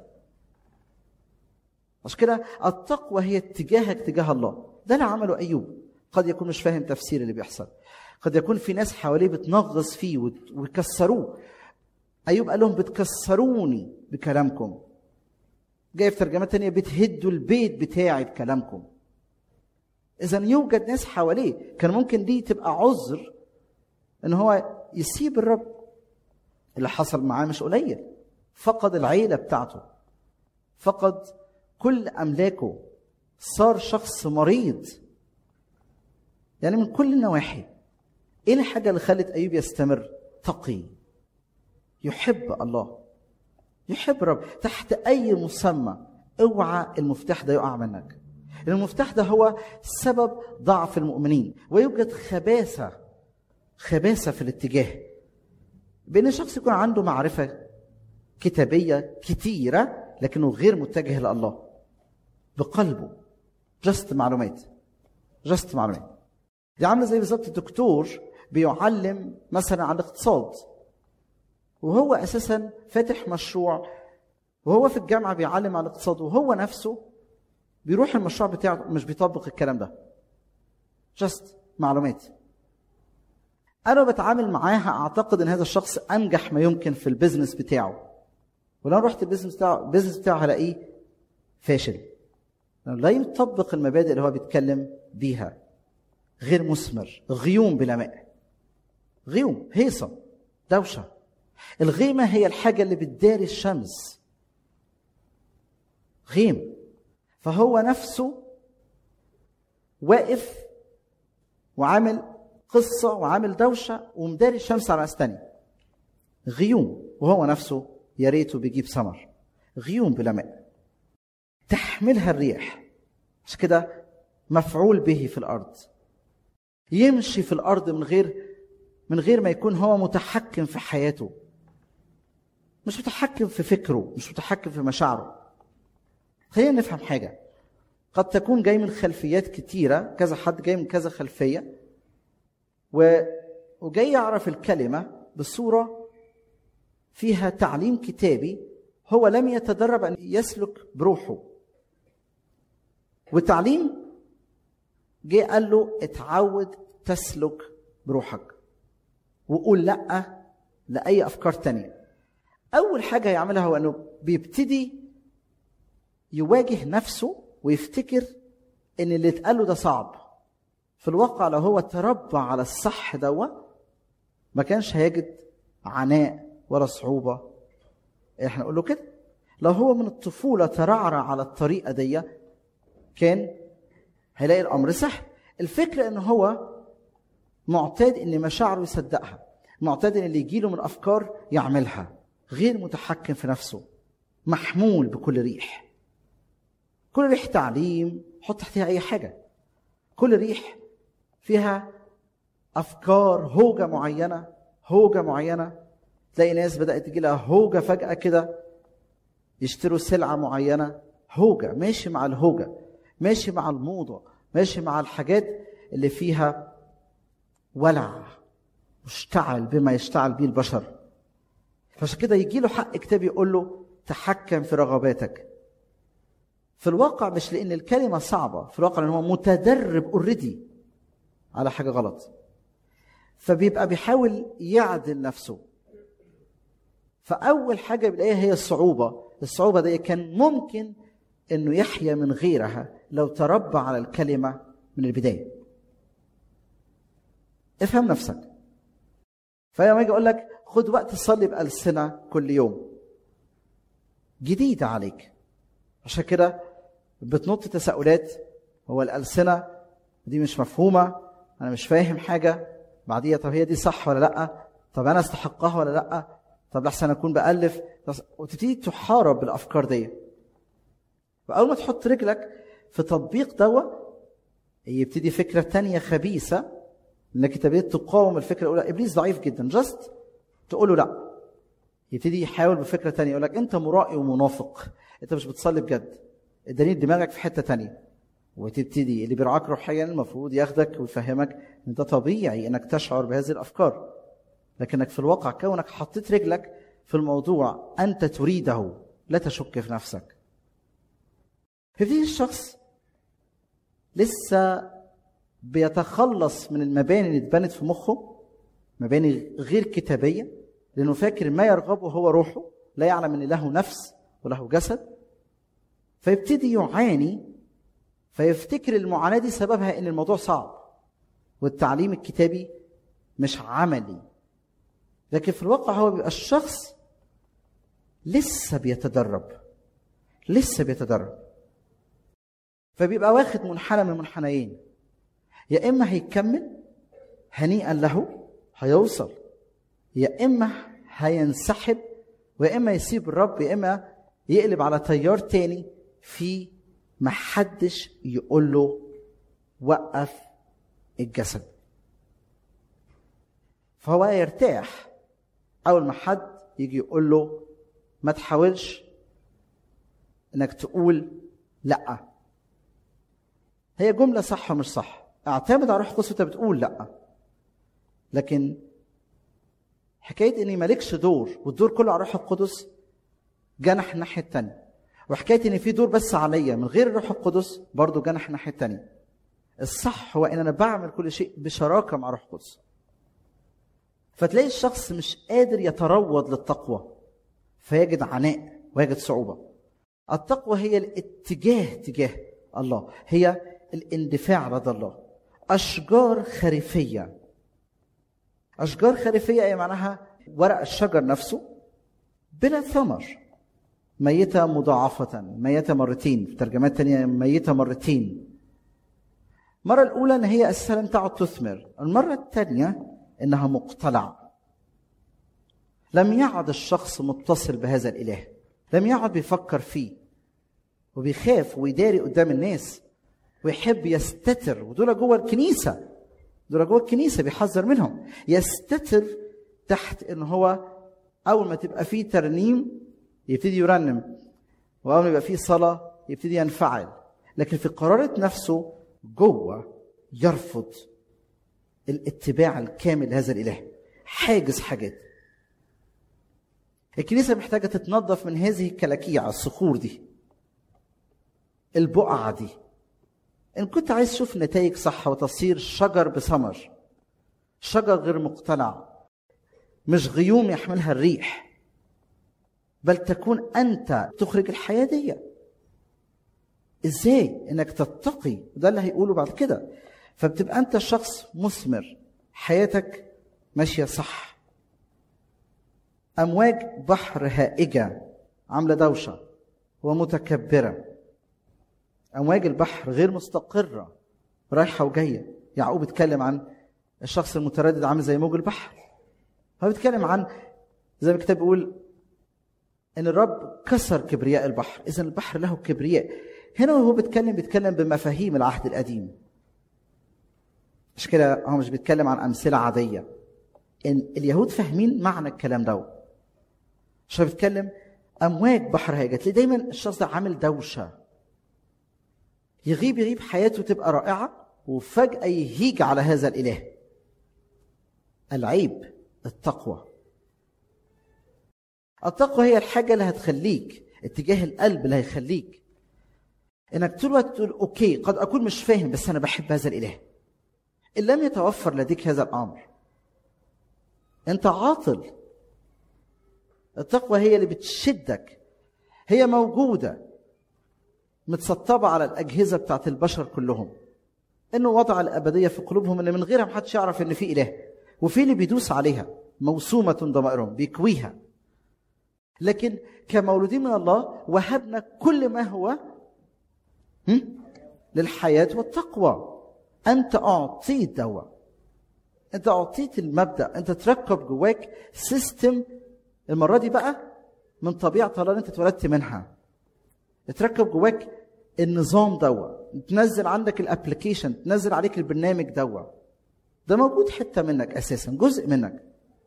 عشان كده التقوى هي اتجاهك تجاه الله ده اللي عمله ايوب قد يكون مش فاهم تفسير اللي بيحصل قد يكون في ناس حواليه بتنغص فيه ويكسروه ايوب قال لهم بتكسروني بكلامكم جاي في ترجمه تانية بتهدوا البيت بتاعي بكلامكم اذا يوجد ناس حواليه كان ممكن دي تبقى عذر ان هو يسيب الرب اللي حصل معاه مش قليل فقد العيله بتاعته فقد كل املاكه صار شخص مريض يعني من كل النواحي ايه الحاجه اللي خلت ايوب يستمر تقي يحب الله يحب رب تحت اي مسمى اوعى المفتاح ده يقع منك المفتاح ده هو سبب ضعف المؤمنين ويوجد خباثه خباثه في الاتجاه بان الشخص يكون عنده معرفه كتابيه كتيره لكنه غير متجه لله بقلبه جست معلومات جست معلومات دي عامله زي بالظبط الدكتور بيعلم مثلا عن الاقتصاد وهو اساسا فاتح مشروع وهو في الجامعه بيعلم عن الاقتصاد وهو نفسه بيروح المشروع بتاعه مش بيطبق الكلام ده جست معلومات انا بتعامل معاها اعتقد ان هذا الشخص انجح ما يمكن في البيزنس بتاعه ولو رحت البيزنس بتاعه البيزنس بتاعه هلاقيه فاشل لا يطبق المبادئ اللي هو بيتكلم بيها غير مثمر غيوم بلا ماء غيوم هيصة دوشة الغيمة هي الحاجة اللي بتداري الشمس غيم فهو نفسه واقف وعامل قصة وعامل دوشة ومداري الشمس على ناس تانية غيوم وهو نفسه يا ريته بيجيب ثمر غيوم بلا ماء تحملها الريح عشان كده مفعول به في الارض يمشي في الارض من غير من غير ما يكون هو متحكم في حياته مش متحكم في فكره مش متحكم في مشاعره خلينا نفهم حاجه قد تكون جاي من خلفيات كتيره كذا حد جاي من كذا خلفيه و... وجاي يعرف الكلمه بصوره فيها تعليم كتابي هو لم يتدرب ان يسلك بروحه والتعليم جه قال له اتعود تسلك بروحك وقول لا لاي افكار تانية اول حاجه يعملها هو انه بيبتدي يواجه نفسه ويفتكر ان اللي اتقال له ده صعب في الواقع لو هو تربى على الصح دوا ما كانش هيجد عناء ولا صعوبه احنا نقول له كده لو هو من الطفوله ترعرع على الطريقه دي كان هيلاقي الامر سهل الفكره ان هو معتاد ان مشاعره يصدقها معتاد ان اللي يجيله من افكار يعملها غير متحكم في نفسه محمول بكل ريح كل ريح تعليم حط تحتها اي حاجه كل ريح فيها افكار هوجه معينه هوجه معينه تلاقي ناس بدات تجي لها هوجه فجاه كده يشتروا سلعه معينه هوجه ماشي مع الهوجه ماشي مع الموضه ماشي مع الحاجات اللي فيها ولع مشتعل بما يشتعل به البشر فعشان كده يجي له حق كتاب يقول له تحكم في رغباتك في الواقع مش لان الكلمه صعبه في الواقع لان هو متدرب اوريدي على حاجه غلط فبيبقى بيحاول يعدل نفسه فاول حاجه بيلاقيها هي الصعوبه الصعوبه دي كان ممكن انه يحيا من غيرها لو تربى على الكلمه من البدايه افهم نفسك فلما اجي اقول لك خد وقت تصلي بألسنة كل يوم جديدة عليك عشان كده بتنط تساؤلات هو الألسنة دي مش مفهومة أنا مش فاهم حاجة بعديها طب هي دي صح ولا لأ طب أنا أستحقها ولا لأ طب لحسن أكون بألف وتبتدي تحارب بالأفكار دي فأول ما تحط رجلك في تطبيق دوا يبتدي فكرة تانية خبيثة انك تبتدي تقاوم الفكره الاولى ابليس ضعيف جدا جاست تقول له لا يبتدي يحاول بفكره تانية يقول لك انت مرائي ومنافق انت مش بتصلي بجد الدليل دماغك في حته تانية وتبتدي اللي بيرعاك روحيا المفروض ياخدك ويفهمك ان ده طبيعي انك تشعر بهذه الافكار لكنك في الواقع كونك حطيت رجلك في الموضوع انت تريده لا تشك في نفسك ففي الشخص لسه بيتخلص من المباني اللي اتبنت في مخه مباني غير كتابيه لانه فاكر ما يرغبه هو روحه لا يعلم ان له نفس وله جسد فيبتدي يعاني فيفتكر المعاناه دي سببها ان الموضوع صعب والتعليم الكتابي مش عملي لكن في الواقع هو بيبقى الشخص لسه بيتدرب لسه بيتدرب فبيبقى واخد منحنى من منحنيين يا اما هيكمل هنيئا له هيوصل يا اما هينسحب ويا اما يسيب الرب يا اما يقلب على تيار تاني في محدش يقول له وقف الجسد فهو يرتاح اول ما حد يجي يقول له ما تحاولش انك تقول لا هي جمله صح ومش صح اعتمد على روح القدس وانت بتقول لا لكن حكايه اني مالكش دور والدور كله على روح القدس جنح الناحيه الثانيه وحكايه ان في دور بس عليا من غير الروح القدس برضه جنح الناحيه الثانيه الصح هو ان انا بعمل كل شيء بشراكه مع روح القدس فتلاقي الشخص مش قادر يتروض للتقوى فيجد عناء ويجد صعوبه التقوى هي الاتجاه تجاه الله هي الاندفاع لدى الله اشجار خريفيه اشجار خريفيه اي معناها ورق الشجر نفسه بلا ثمر ميتة مضاعفة ميتة مرتين في ترجمات تانية ميتة مرتين المرة الأولى إن هي أساسا لم تعد تثمر المرة الثانية إنها مقتلع لم يعد الشخص متصل بهذا الإله لم يعد بيفكر فيه وبيخاف ويداري قدام الناس ويحب يستتر ودول جوه الكنيسة دول جوه الكنيسة بيحذر منهم يستتر تحت إن هو أول ما تبقى فيه ترنيم يبتدي يرنم واول ما يبقى فيه صلاه يبتدي ينفعل لكن في قرارة نفسه جوه يرفض الاتباع الكامل لهذا الاله حاجز حاجات الكنيسه محتاجه تتنظف من هذه الكلاكيع الصخور دي البقعه دي ان كنت عايز تشوف نتائج صح وتصير شجر بثمر شجر غير مقتنع مش غيوم يحملها الريح بل تكون انت تخرج الحياه دي ازاي انك تتقي وده اللي هيقوله بعد كده فبتبقى انت شخص مثمر حياتك ماشيه صح امواج بحر هائجه عامله دوشه ومتكبره امواج البحر غير مستقره رايحه وجايه يعقوب اتكلم عن الشخص المتردد عامل زي موج البحر هو بيتكلم عن زي ما الكتاب بيقول ان الرب كسر كبرياء البحر اذا البحر له كبرياء هنا وهو بيتكلم بيتكلم بمفاهيم العهد القديم مش كده هو مش بيتكلم عن امثله عاديه ان اليهود فاهمين معنى الكلام ده مش بيتكلم امواج بحر هاجت ليه دايما الشخص ده عامل دوشه يغيب يغيب حياته تبقى رائعه وفجاه يهيج على هذا الاله العيب التقوى التقوى هي الحاجه اللي هتخليك اتجاه القلب اللي هيخليك انك طول الوقت تقول اوكي قد اكون مش فاهم بس انا بحب هذا الاله ان لم يتوفر لديك هذا الامر انت عاطل التقوى هي اللي بتشدك هي موجوده متسطبه على الاجهزه بتاعت البشر كلهم انه وضع الابديه في قلوبهم ان من غيرها محدش يعرف ان في اله وفي اللي بيدوس عليها موسومه ضمائرهم بيكويها لكن كمولودين من الله وهبنا كل ما هو هم؟ للحياه والتقوى انت اعطيت دواء انت اعطيت المبدا انت تركب جواك سيستم المره دي بقى من طبيعه الله اللي انت اتولدت منها تركب جواك النظام دوا تنزل عندك الابلكيشن تنزل عليك البرنامج دوا ده موجود حته منك اساسا جزء منك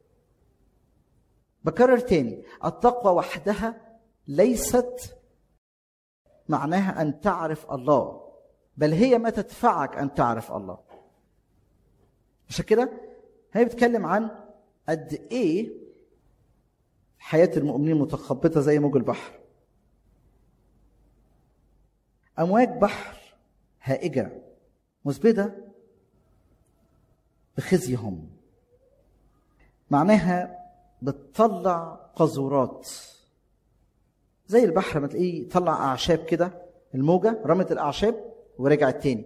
بكرر تاني التقوى وحدها ليست معناها ان تعرف الله بل هي ما تدفعك ان تعرف الله عشان كده هي بتتكلم عن قد ايه حياه المؤمنين متخبطه زي موج البحر امواج بحر هائجه مثبته بخزيهم معناها بتطلع قذورات زي البحر ما تلاقيه يطلع اعشاب كده الموجه رمت الاعشاب ورجعت تاني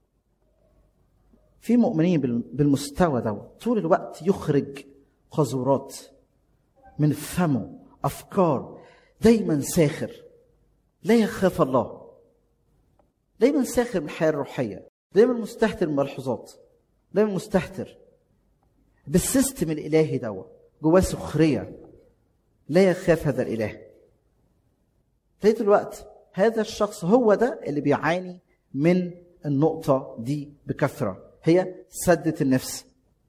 في مؤمنين بالمستوى ده طول الوقت يخرج قذورات من فمه افكار دايما ساخر لا يخاف الله دايما ساخر من الحياه الروحيه دايما مستهتر بالملحوظات دايما مستهتر بالسيستم الالهي دوا جواه سخريه لا يخاف هذا الاله طول الوقت هذا الشخص هو ده اللي بيعاني من النقطه دي بكثره هي سدة النفس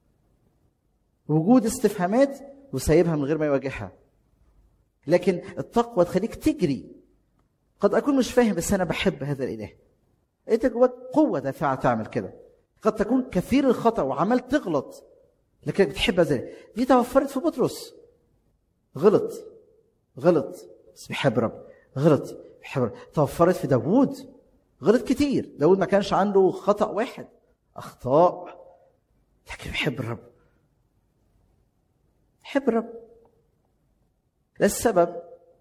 وجود استفهامات وسايبها من غير ما يواجهها لكن التقوى تخليك تجري قد اكون مش فاهم بس انا بحب هذا الاله انت جواك قوه دافعه تعمل كده قد تكون كثير الخطا وعمال تغلط لكنك بتحب هذا الإله. دي توفرت في بطرس غلط غلط بس بيحب رب غلط بيحب رب توفرت في داوود غلط كتير داوود ما كانش عنده خطا واحد اخطاء لكن بيحب الرب بيحب الرب ده السبب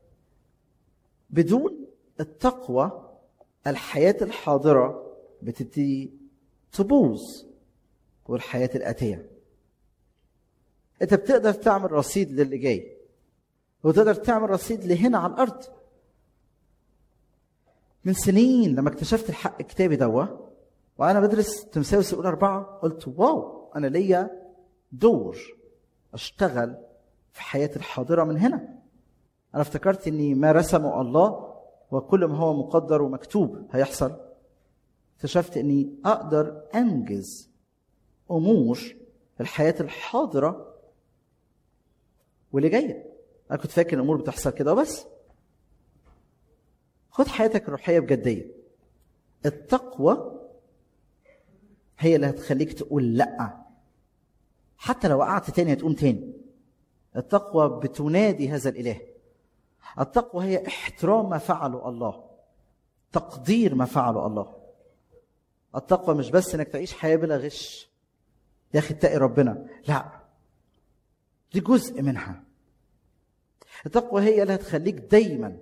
بدون التقوى الحياة الحاضرة بتبتدي تبوظ والحياة الآتية أنت بتقدر تعمل رصيد للي جاي وتقدر تعمل رصيد لهنا على الأرض من سنين لما اكتشفت الحق الكتابي دوا وأنا بدرس تمساوس الأولى أربعة قلت واو أنا ليا دور أشتغل في حياتي الحاضرة من هنا أنا افتكرت إني ما رسمه الله وكل ما هو مقدر ومكتوب هيحصل اكتشفت اني اقدر انجز امور في الحياه الحاضره واللي جايه انا كنت فاكر الامور بتحصل كده وبس خد حياتك الروحيه بجديه التقوى هي اللي هتخليك تقول لا حتى لو وقعت تاني هتقوم تاني التقوى بتنادي هذا الاله التقوى هي احترام ما فعله الله تقدير ما فعله الله التقوى مش بس انك تعيش حياه بلا غش يا اخي اتقي ربنا لا دي جزء منها التقوى هي اللي هتخليك دايما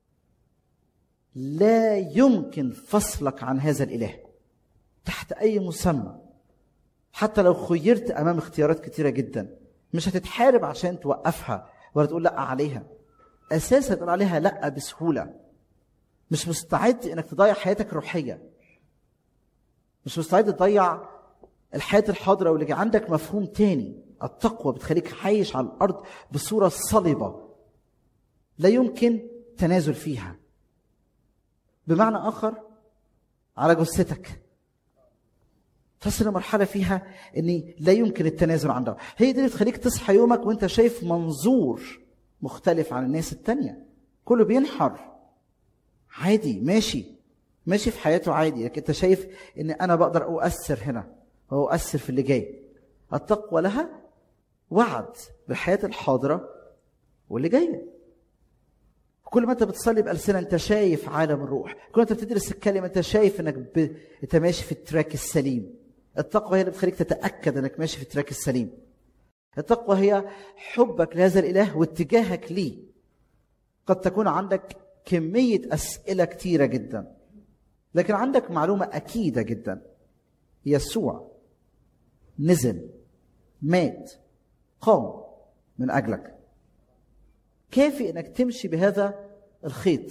لا يمكن فصلك عن هذا الاله تحت اي مسمى حتى لو خيرت امام اختيارات كتيره جدا مش هتتحارب عشان توقفها ولا تقول لا عليها اساسا تقول عليها لا بسهوله مش مستعد انك تضيع حياتك الروحيه مش مستعد تضيع الحياه الحاضره واللي جاي عندك مفهوم تاني التقوى بتخليك عايش على الارض بصوره صلبه لا يمكن تنازل فيها بمعنى اخر على جثتك تصل لمرحلة فيها ان لا يمكن التنازل عنها هي دي اللي تخليك تصحى يومك وانت شايف منظور مختلف عن الناس التانية كله بينحر عادي ماشي ماشي في حياته عادي لكن انت شايف ان انا بقدر اؤثر هنا واؤثر في اللي جاي التقوى لها وعد بالحياة الحاضرة واللي جايه كل ما انت بتصلي بألسنة انت شايف عالم الروح كل ما انت بتدرس الكلمة انت شايف انك ب... انت ماشي في التراك السليم التقوى هي اللي بتخليك تتأكد انك ماشي في التراك السليم التقوى هي حبك لهذا الإله واتجاهك ليه قد تكون عندك كمية أسئلة كتيرة جدا لكن عندك معلومة أكيدة جدا يسوع نزل مات قام من أجلك كافي انك تمشي بهذا الخيط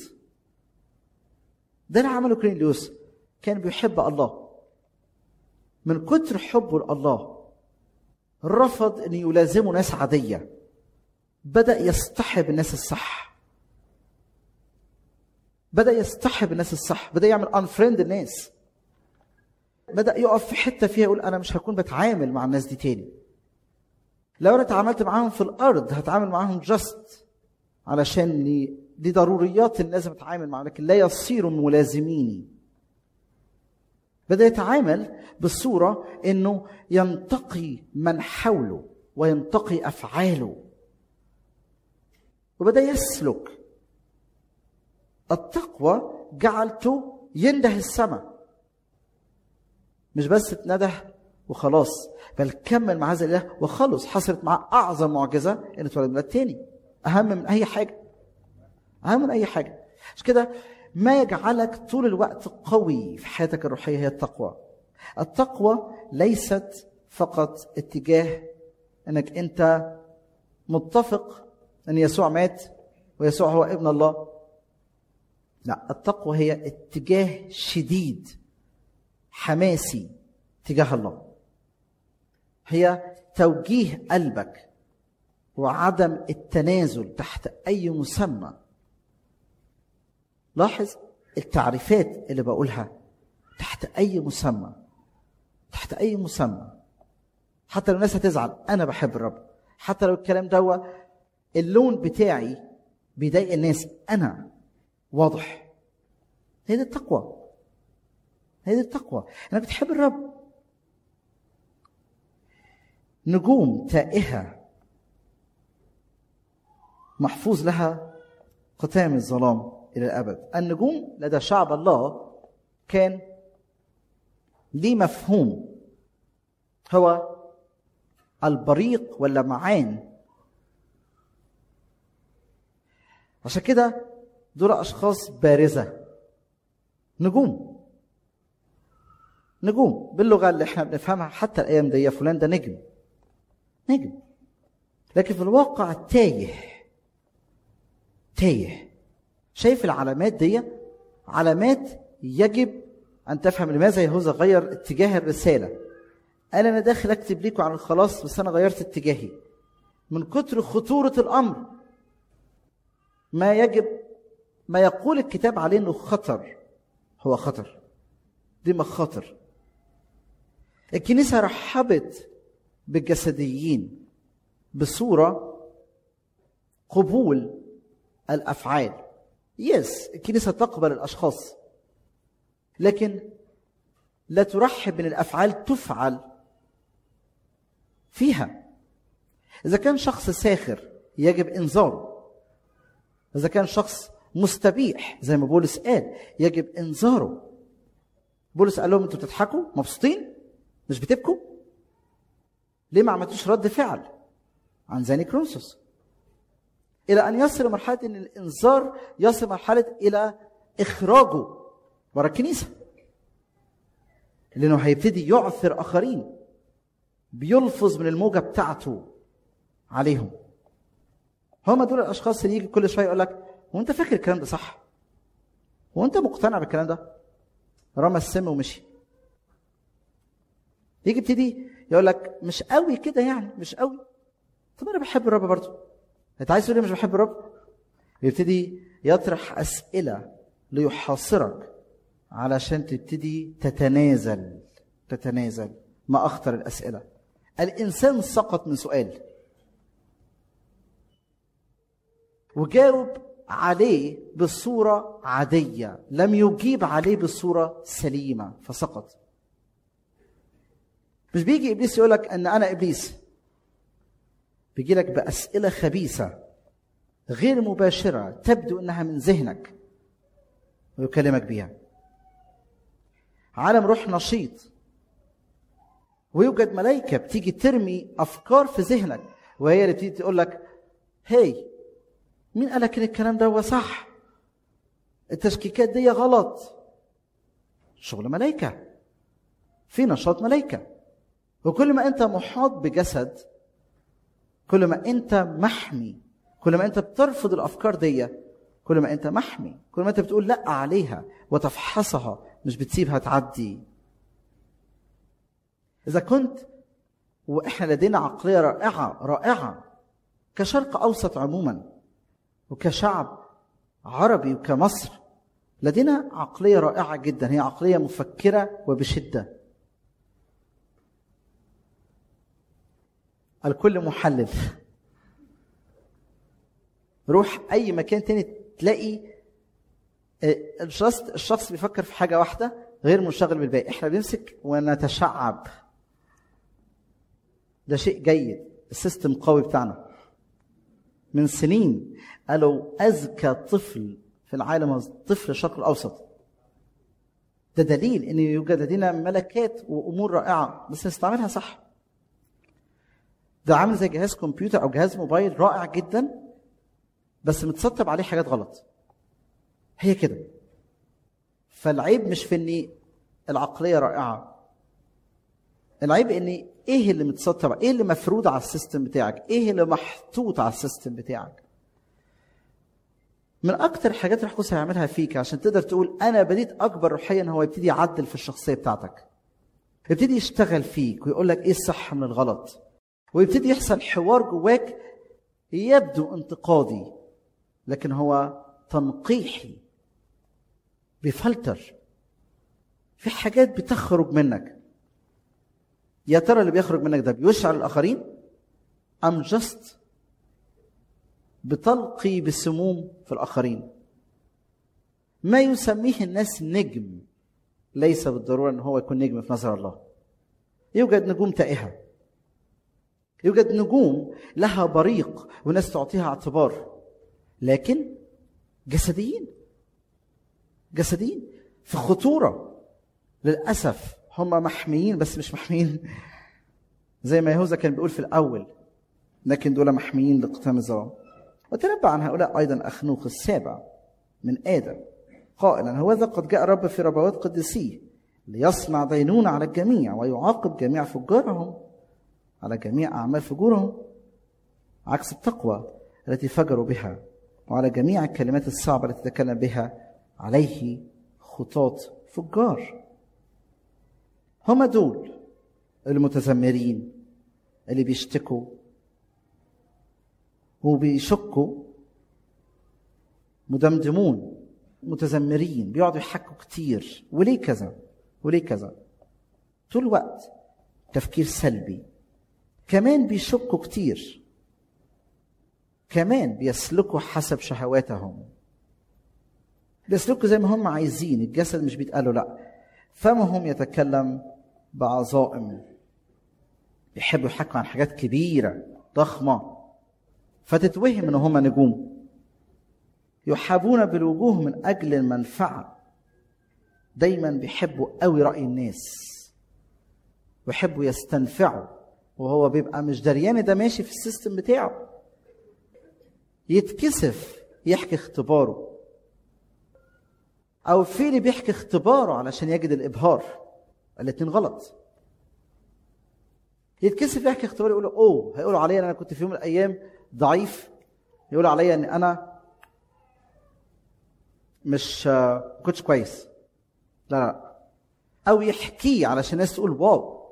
ده اللي عمله كرينيوس كان بيحب الله من كتر حبه لله رفض ان يلازمه ناس عاديه بدا يصطحب الناس الصح بدا يصطحب الناس الصح بدا يعمل انفريند الناس بدا يقف في حته فيها يقول انا مش هكون بتعامل مع الناس دي تاني لو انا اتعاملت معاهم في الارض هتعامل معاهم جاست علشان دي ضروريات اللي لازم اتعامل معاهم لكن لا يصيروا ملازميني بدا يتعامل بالصوره انه ينتقي من حوله وينتقي افعاله وبدا يسلك التقوى جعلته ينده السماء مش بس اتنده وخلاص بل كمل مع هذا الاله وخلص حصلت معاه اعظم معجزه ان اتولد ميلاد تاني اهم من اي حاجه اهم من اي حاجه عشان كده ما يجعلك طول الوقت قوي في حياتك الروحيه هي التقوى التقوى ليست فقط اتجاه انك انت متفق ان يسوع مات ويسوع هو ابن الله لا التقوى هي اتجاه شديد حماسي تجاه الله هي توجيه قلبك وعدم التنازل تحت اي مسمى لاحظ التعريفات اللي بقولها تحت اي مسمى تحت اي مسمى حتى لو الناس هتزعل انا بحب الرب حتى لو الكلام ده اللون بتاعي بيضايق الناس انا واضح هي دي التقوى هي دي التقوى انك بتحب الرب نجوم تائهه محفوظ لها ختام الظلام الى الابد النجوم لدى شعب الله كان ليه مفهوم هو البريق واللمعان عشان كده دول اشخاص بارزه نجوم نجوم باللغه اللي احنا بنفهمها حتى الايام دي فلان ده نجم نجم لكن في الواقع تايه تايه شايف العلامات دي علامات يجب ان تفهم لماذا يهوذا غير اتجاه الرساله قال انا داخل اكتب لكم عن الخلاص بس انا غيرت اتجاهي من كتر خطوره الامر ما يجب ما يقول الكتاب عليه انه خطر هو خطر دي مخاطر الكنيسه رحبت بالجسديين بصوره قبول الافعال يس الكنيسه تقبل الاشخاص لكن لا ترحب ان الافعال تفعل فيها اذا كان شخص ساخر يجب انذاره اذا كان شخص مستبيح زي ما بولس قال يجب انذاره بولس قال لهم انتوا بتضحكوا مبسوطين مش بتبكوا ليه ما عملتوش رد فعل عن زاني كرونسوس الى ان يصل مرحله ان الانذار يصل مرحله الى اخراجه بره الكنيسه لانه هيبتدي يعثر اخرين بيلفظ من الموجه بتاعته عليهم هم دول الاشخاص اللي يجي كل شويه يقول لك هو انت فاكر الكلام ده صح هو انت مقتنع بالكلام ده رمى السم ومشي يجي يبتدي يقول لك مش قوي كده يعني مش قوي طب انا بحب الرب برضه انت عايز تقول مش بحب الرب يبتدي يطرح اسئله ليحاصرك علشان تبتدي تتنازل تتنازل ما اخطر الاسئله الانسان سقط من سؤال وجاوب عليه بصوره عاديه لم يجيب عليه بصوره سليمه فسقط مش بيجي ابليس يقول لك ان انا ابليس بيجي لك باسئله خبيثه غير مباشره تبدو انها من ذهنك ويكلمك بيها عالم روح نشيط ويوجد ملائكه بتيجي ترمي افكار في ذهنك وهي اللي بتيجي تقول لك هي مين قال لك ان الكلام ده هو صح التشكيكات دي غلط شغل ملائكه في نشاط ملائكه وكل ما انت محاط بجسد كل ما انت محمي كل ما انت بترفض الافكار دي كل ما انت محمي كل ما انت بتقول لا عليها وتفحصها مش بتسيبها تعدي اذا كنت واحنا لدينا عقليه رائعه رائعه كشرق اوسط عموما وكشعب عربي وكمصر لدينا عقليه رائعه جدا هي عقليه مفكره وبشده الكل محلل روح اي مكان تاني تلاقي الشخص الشخص بيفكر في حاجه واحده غير منشغل بالباقي احنا بنمسك ونتشعب ده شيء جيد السيستم قوي بتاعنا من سنين قالوا اذكى طفل في العالم طفل الشرق الاوسط ده دليل ان يوجد لدينا ملكات وامور رائعه بس نستعملها صح ده عامل زي جهاز كمبيوتر او جهاز موبايل رائع جدا بس متسطب عليه حاجات غلط هي كده فالعيب مش في اني العقليه رائعه العيب اني ايه اللي متسطب ايه اللي مفروض على السيستم بتاعك ايه اللي محطوط على السيستم بتاعك من اكتر الحاجات اللي القدس هيعملها فيك عشان تقدر تقول انا بديت اكبر روحيا هو يبتدي يعدل في الشخصيه بتاعتك يبتدي يشتغل فيك ويقول لك ايه الصح من الغلط ويبتدي يحصل حوار جواك يبدو انتقادي لكن هو تنقيحي بفلتر في حاجات بتخرج منك يا ترى اللي بيخرج منك ده بيشعر الاخرين ام جاست بتلقي بسموم في الاخرين ما يسميه الناس نجم ليس بالضروره ان هو يكون نجم في نظر الله يوجد نجوم تائهه يوجد نجوم لها بريق وناس تعطيها اعتبار لكن جسديين جسديين في خطوره للاسف هم محميين بس مش محميين زي ما يهوذا كان بيقول في الاول لكن دول محميين لاقتام الظلام وتنبأ عن هؤلاء ايضا اخنوخ السابع من ادم قائلا هوذا قد جاء الرب في ربوات قدسيه ليصنع دينونة على الجميع ويعاقب جميع فجارهم على جميع أعمال فجورهم عكس التقوى التي فجروا بها وعلى جميع الكلمات الصعبة التي تكلم بها عليه خطاط فجار هم دول المتذمرين اللي بيشتكوا وبيشكوا مدمدمون متذمرين بيقعدوا يحكوا كتير وليه كذا وليه كذا طول الوقت تفكير سلبي كمان بيشكوا كتير كمان بيسلكوا حسب شهواتهم بيسلكوا زي ما هم عايزين الجسد مش بيتقالوا لا فمهم يتكلم بعظائم بيحبوا يحكوا عن حاجات كبيرة ضخمة فتتوهم ان هم نجوم يحابون بالوجوه من اجل المنفعة دايما بيحبوا قوي رأي الناس ويحبوا يستنفعوا وهو بيبقى مش دريان ده ماشي في السيستم بتاعه يتكسف يحكي اختباره او في اللي بيحكي اختباره علشان يجد الابهار الاتنين غلط يتكسف يحكي اختباره يقول اوه هيقولوا عليا ان انا كنت في يوم من الايام ضعيف يقولوا عليا ان انا مش ما كنتش كويس لا لا او يحكيه علشان الناس تقول واو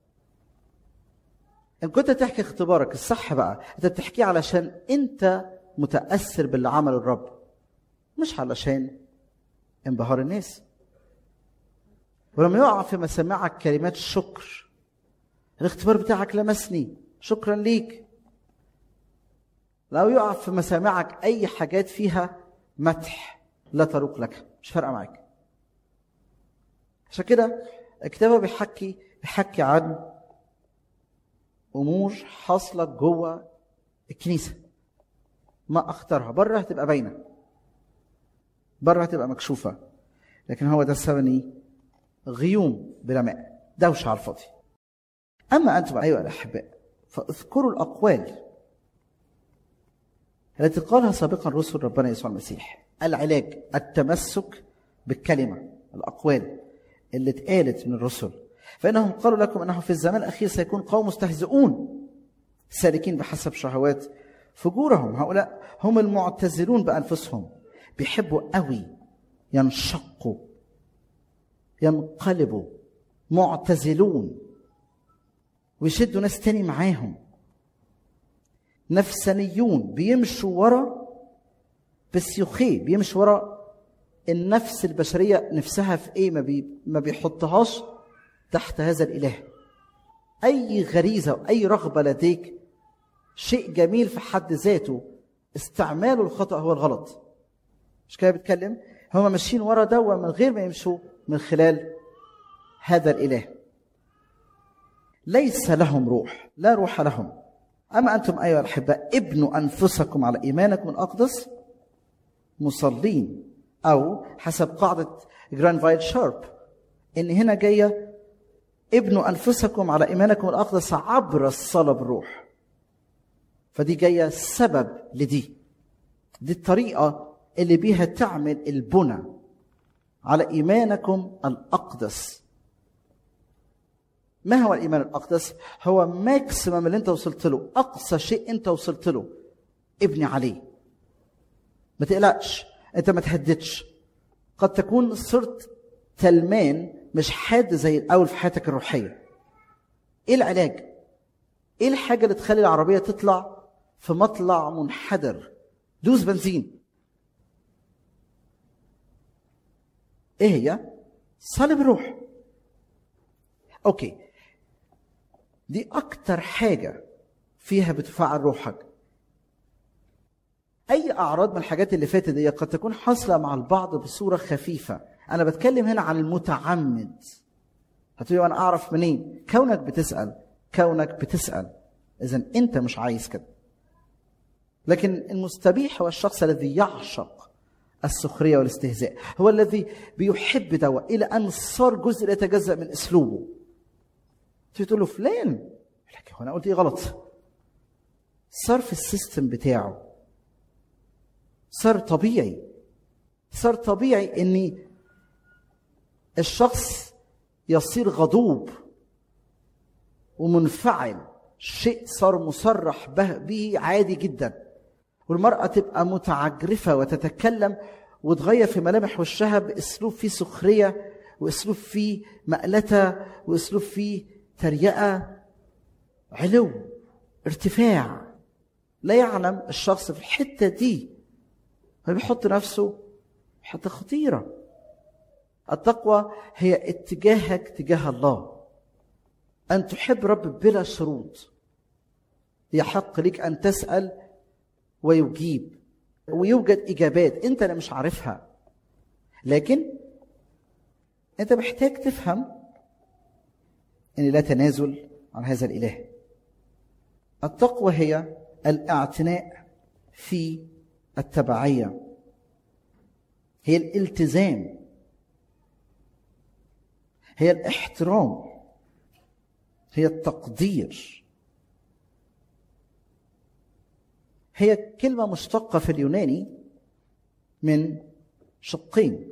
ان كنت تحكي اختبارك الصح بقى انت بتحكيه علشان انت متاثر باللي عمله الرب مش علشان انبهار الناس ولما يقع في مسامعك كلمات شكر الاختبار بتاعك لمسني شكرا ليك لو يقع في مسامعك اي حاجات فيها مدح لا تروق لك مش فارقه معاك عشان كده الكتاب بيحكي بيحكي عن امور حاصله جوه الكنيسه ما اختارها بره هتبقى باينه بره هتبقى مكشوفه لكن هو ده السبب ايه غيوم بلا ماء دوشه على الفاضي اما انتم ايها الاحباء فاذكروا الاقوال التي قالها سابقا رسل ربنا يسوع المسيح العلاج التمسك بالكلمه الاقوال اللي اتقالت من الرسل فانهم قالوا لكم انه في الزمان الاخير سيكون قوم مستهزئون سالكين بحسب شهوات فجورهم هؤلاء هم المعتزلون بانفسهم بيحبوا قوي ينشقوا ينقلبوا معتزلون ويشدوا ناس تاني معاهم نفسانيون بيمشوا ورا بسيوخي بيمشوا ورا النفس البشرية نفسها في ايه ما, بي ما بيحطهاش تحت هذا الإله أي غريزة وأي رغبة لديك شيء جميل في حد ذاته استعماله الخطأ هو الغلط مش كده بيتكلم هم ماشيين ورا دوا من غير ما يمشوا من خلال هذا الإله ليس لهم روح لا روح لهم أما أنتم أيها الأحباء ابنوا أنفسكم على إيمانكم الأقدس مصلين أو حسب قاعدة جراند فايد شارب إن هنا جاية ابنوا أنفسكم على إيمانكم الأقدس عبر الصلاة بالروح فدي جاية سبب لدي دي الطريقة اللي بيها تعمل البنى على إيمانكم الأقدس ما هو الإيمان الأقدس؟ هو ماكسيمم اللي أنت وصلت له أقصى شيء أنت وصلت له ابني عليه ما تقلقش أنت ما تهددش قد تكون صرت تلمان مش حاد زي الأول في حياتك الروحية إيه العلاج؟ إيه الحاجة اللي تخلي العربية تطلع في مطلع منحدر دوس بنزين ايه هي صلب الروح اوكي دي اكتر حاجه فيها بتفعل روحك اي اعراض من الحاجات اللي فاتت دي قد تكون حاصله مع البعض بصوره خفيفه انا بتكلم هنا عن المتعمد هتقولي انا اعرف منين كونك بتسال كونك بتسال اذا انت مش عايز كده لكن المستبيح هو الشخص الذي يعشق السخرية والاستهزاء هو الذي بيحب دواء إلى أن صار جزء لا يتجزأ من أسلوبه تقول له فلان لك هو أنا قلت إيه غلط صار في السيستم بتاعه صار طبيعي صار طبيعي ان الشخص يصير غضوب ومنفعل شيء صار مصرح به عادي جدا والمرأة تبقى متعجرفة وتتكلم وتغير في ملامح وشها بأسلوب فيه سخرية وأسلوب فيه مقلتة وأسلوب فيه تريقة علو ارتفاع لا يعلم الشخص في الحتة دي فبيحط نفسه في حتة خطيرة التقوى هي اتجاهك تجاه الله أن تحب رب بلا شروط يحق لك أن تسأل ويجيب ويوجد اجابات انت اللي مش عارفها لكن انت محتاج تفهم ان لا تنازل عن هذا الاله التقوى هي الاعتناء في التبعيه هي الالتزام هي الاحترام هي التقدير هي كلمة مشتقة في اليوناني من شقين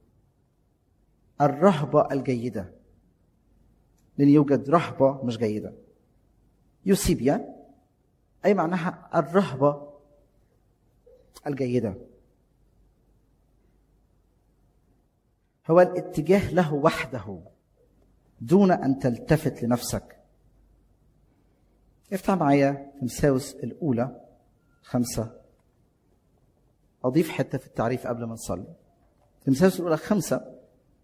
الرهبة الجيدة لأن يوجد رهبة مش جيدة يوسيبيا أي معناها الرهبة الجيدة هو الاتجاه له وحده دون أن تلتفت لنفسك افتح معايا تمساوس الأولى خمسة أضيف حتة في التعريف قبل ما نصلي تمثال الأولى خمسة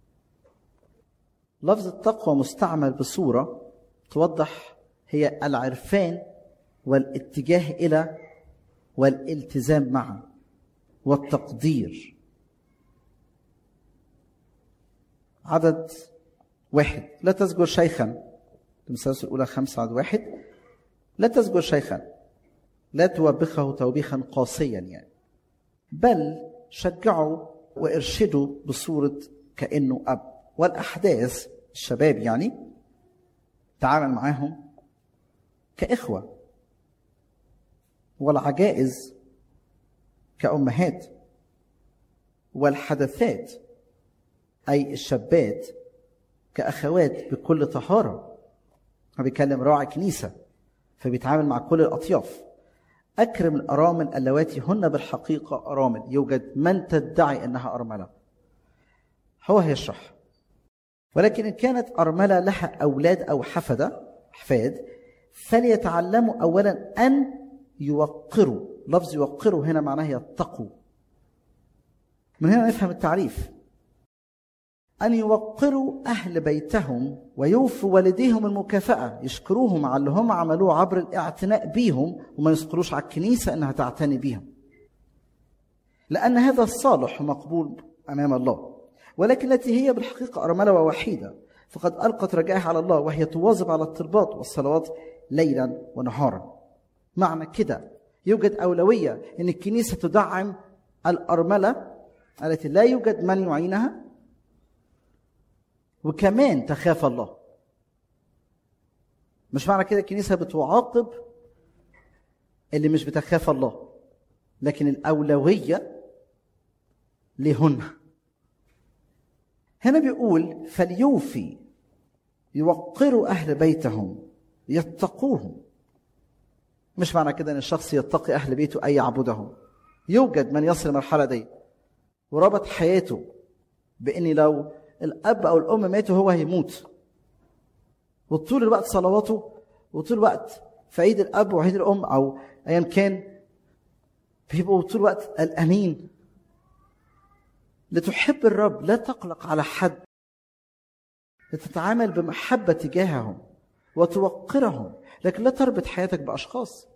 لفظ التقوى مستعمل بصورة توضح هي العرفان والاتجاه إلى والالتزام مع والتقدير عدد واحد لا تزجر شيخا تمثال الأولى خمسة عدد واحد لا تزجر شيخا لا توبخه توبيخا قاسيا يعني بل شجعه وارشده بصورة كأنه أب والأحداث الشباب يعني تعامل معاهم كإخوة والعجائز كأمهات والحدثات أي الشابات كأخوات بكل طهارة هو بيكلم راعي كنيسة فبيتعامل مع كل الأطياف أكرم الأرامل اللواتي هن بالحقيقة أرامل يوجد من تدعي أنها أرملة هو هيشرح ولكن إن كانت أرملة لها أولاد أو حفدة أحفاد فليتعلموا أولا أن يوقروا لفظ يوقروا هنا معناه يتقوا من هنا نفهم التعريف أن يوقروا أهل بيتهم ويوفوا والديهم المكافأة يشكروهم على اللي هم عملوه عبر الاعتناء بيهم وما يسقروش على الكنيسة أنها تعتني بيهم لأن هذا الصالح مقبول أمام الله ولكن التي هي بالحقيقة أرملة ووحيدة فقد ألقت رجائها على الله وهي تواظب على الطلبات والصلوات ليلا ونهارا معنى كده يوجد أولوية أن الكنيسة تدعم الأرملة التي لا يوجد من يعينها وكمان تخاف الله مش معنى كده الكنيسة بتعاقب اللي مش بتخاف الله لكن الأولوية لهن هنا بيقول فليوفي يوقروا أهل بيتهم يتقوهم مش معنى كده ان الشخص يتقي اهل بيته اي يعبدهم يوجد من يصل المرحله دي وربط حياته بان لو الاب او الام ماتوا هو هيموت وطول الوقت صلواته وطول الوقت في عيد الاب وعيد الام او ايا كان بيبقوا طول الوقت قلقانين لتحب الرب لا تقلق على حد لتتعامل بمحبه تجاههم وتوقرهم لكن لا تربط حياتك باشخاص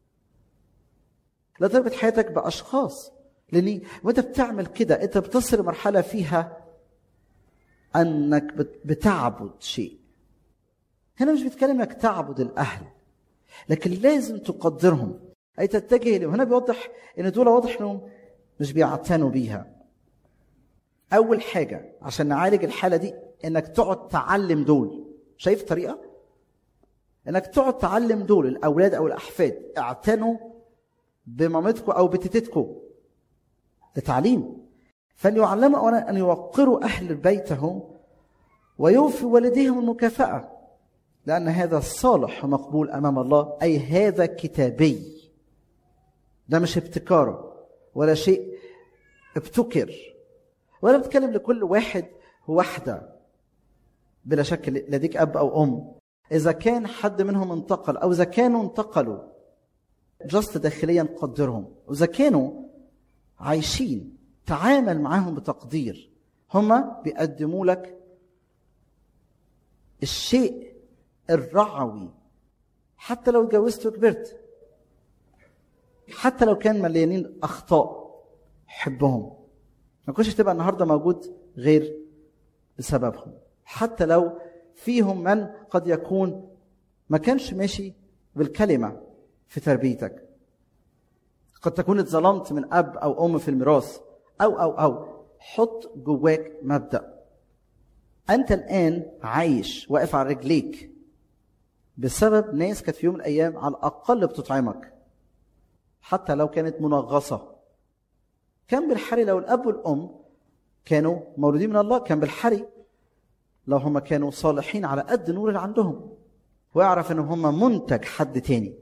لا تربط حياتك باشخاص لان وانت بتعمل كده انت بتصل لمرحله فيها انك بتعبد شيء هنا مش بيتكلم انك تعبد الاهل لكن لازم تقدرهم اي تتجه اليهم هنا بيوضح ان دول واضح انهم مش بيعتنوا بيها اول حاجه عشان نعالج الحاله دي انك تقعد تعلم دول شايف الطريقه انك تقعد تعلم دول الاولاد او الاحفاد اعتنوا بمامتكم او بتيتتكم ده تعليم فليعلموا اولا ان يوقروا اهل بيتهم ويوفي والديهم المكافاه لان هذا صالح ومقبول امام الله اي هذا كتابي ده مش ابتكاره ولا شيء ابتكر ولا بتكلم لكل واحد وواحده بلا شك لديك اب او ام إذا كان حد منهم انتقل أو إذا كانوا انتقلوا جست داخليا قدرهم وإذا كانوا عايشين تعامل معاهم بتقدير هما بيقدموا لك الشيء الرعوي حتى لو اتجوزت وكبرت حتى لو كان مليانين أخطاء حبهم ما كنتش تبقى النهارده موجود غير بسببهم حتى لو فيهم من قد يكون ما كانش ماشي بالكلمه في تربيتك قد تكون اتظلمت من اب او ام في الميراث او او او حط جواك مبدا انت الان عايش واقف على رجليك بسبب ناس كانت في يوم من الايام على الاقل بتطعمك حتى لو كانت منغصه كان بالحري لو الاب والام كانوا مولودين من الله كان بالحري لو هم كانوا صالحين على قد النور اللي عندهم واعرف ان هم منتج حد تاني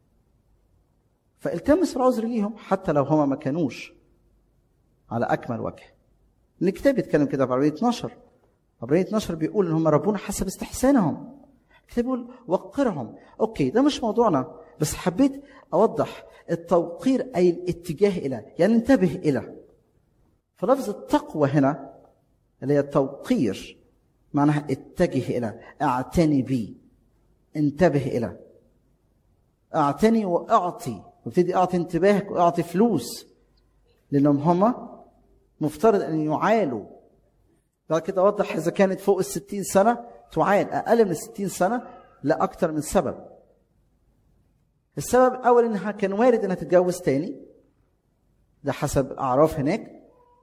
فالتمس العذر ليهم حتى لو هم ما كانوش على اكمل وجه الكتاب بيتكلم كده في عبرية 12 عبرية 12 بيقول ان هم ربونا حسب استحسانهم الكتاب بيقول وقرهم اوكي ده مش موضوعنا بس حبيت اوضح التوقير اي الاتجاه الى يعني انتبه الى فلفظ التقوى هنا اللي هي التوقير معناها اتجه الى اعتني بي انتبه الى اعتني واعطي وابتدي اعطي انتباهك واعطي فلوس لانهم هما مفترض ان يعالوا بعد كده اوضح اذا كانت فوق الستين سنه تعال اقل من الستين سنه لا اكتر من سبب السبب الاول انها كان وارد انها تتجوز تاني ده حسب الاعراف هناك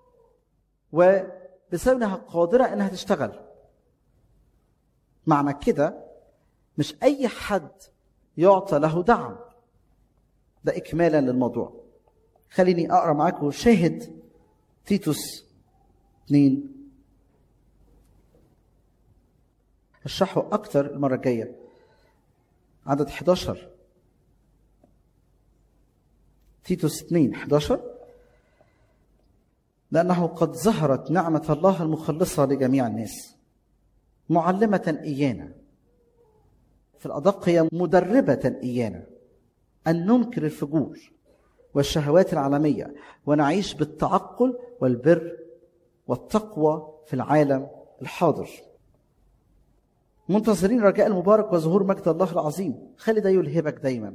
وبسبب انها قادره انها تشتغل معنى كده مش اي حد يعطى له دعم ده اكمالا للموضوع خليني اقرا معاكم شاهد تيتوس 2 اشرحه اكتر المره الجايه عدد 11 تيتوس 2 11 لأنه قد ظهرت نعمة الله المخلصة لجميع الناس معلمة إيانا في الأدق هي مدربة إيانا أن ننكر الفجور والشهوات العالمية ونعيش بالتعقل والبر والتقوى في العالم الحاضر منتظرين رجاء المبارك وظهور مجد الله العظيم خلي ده يلهبك دايما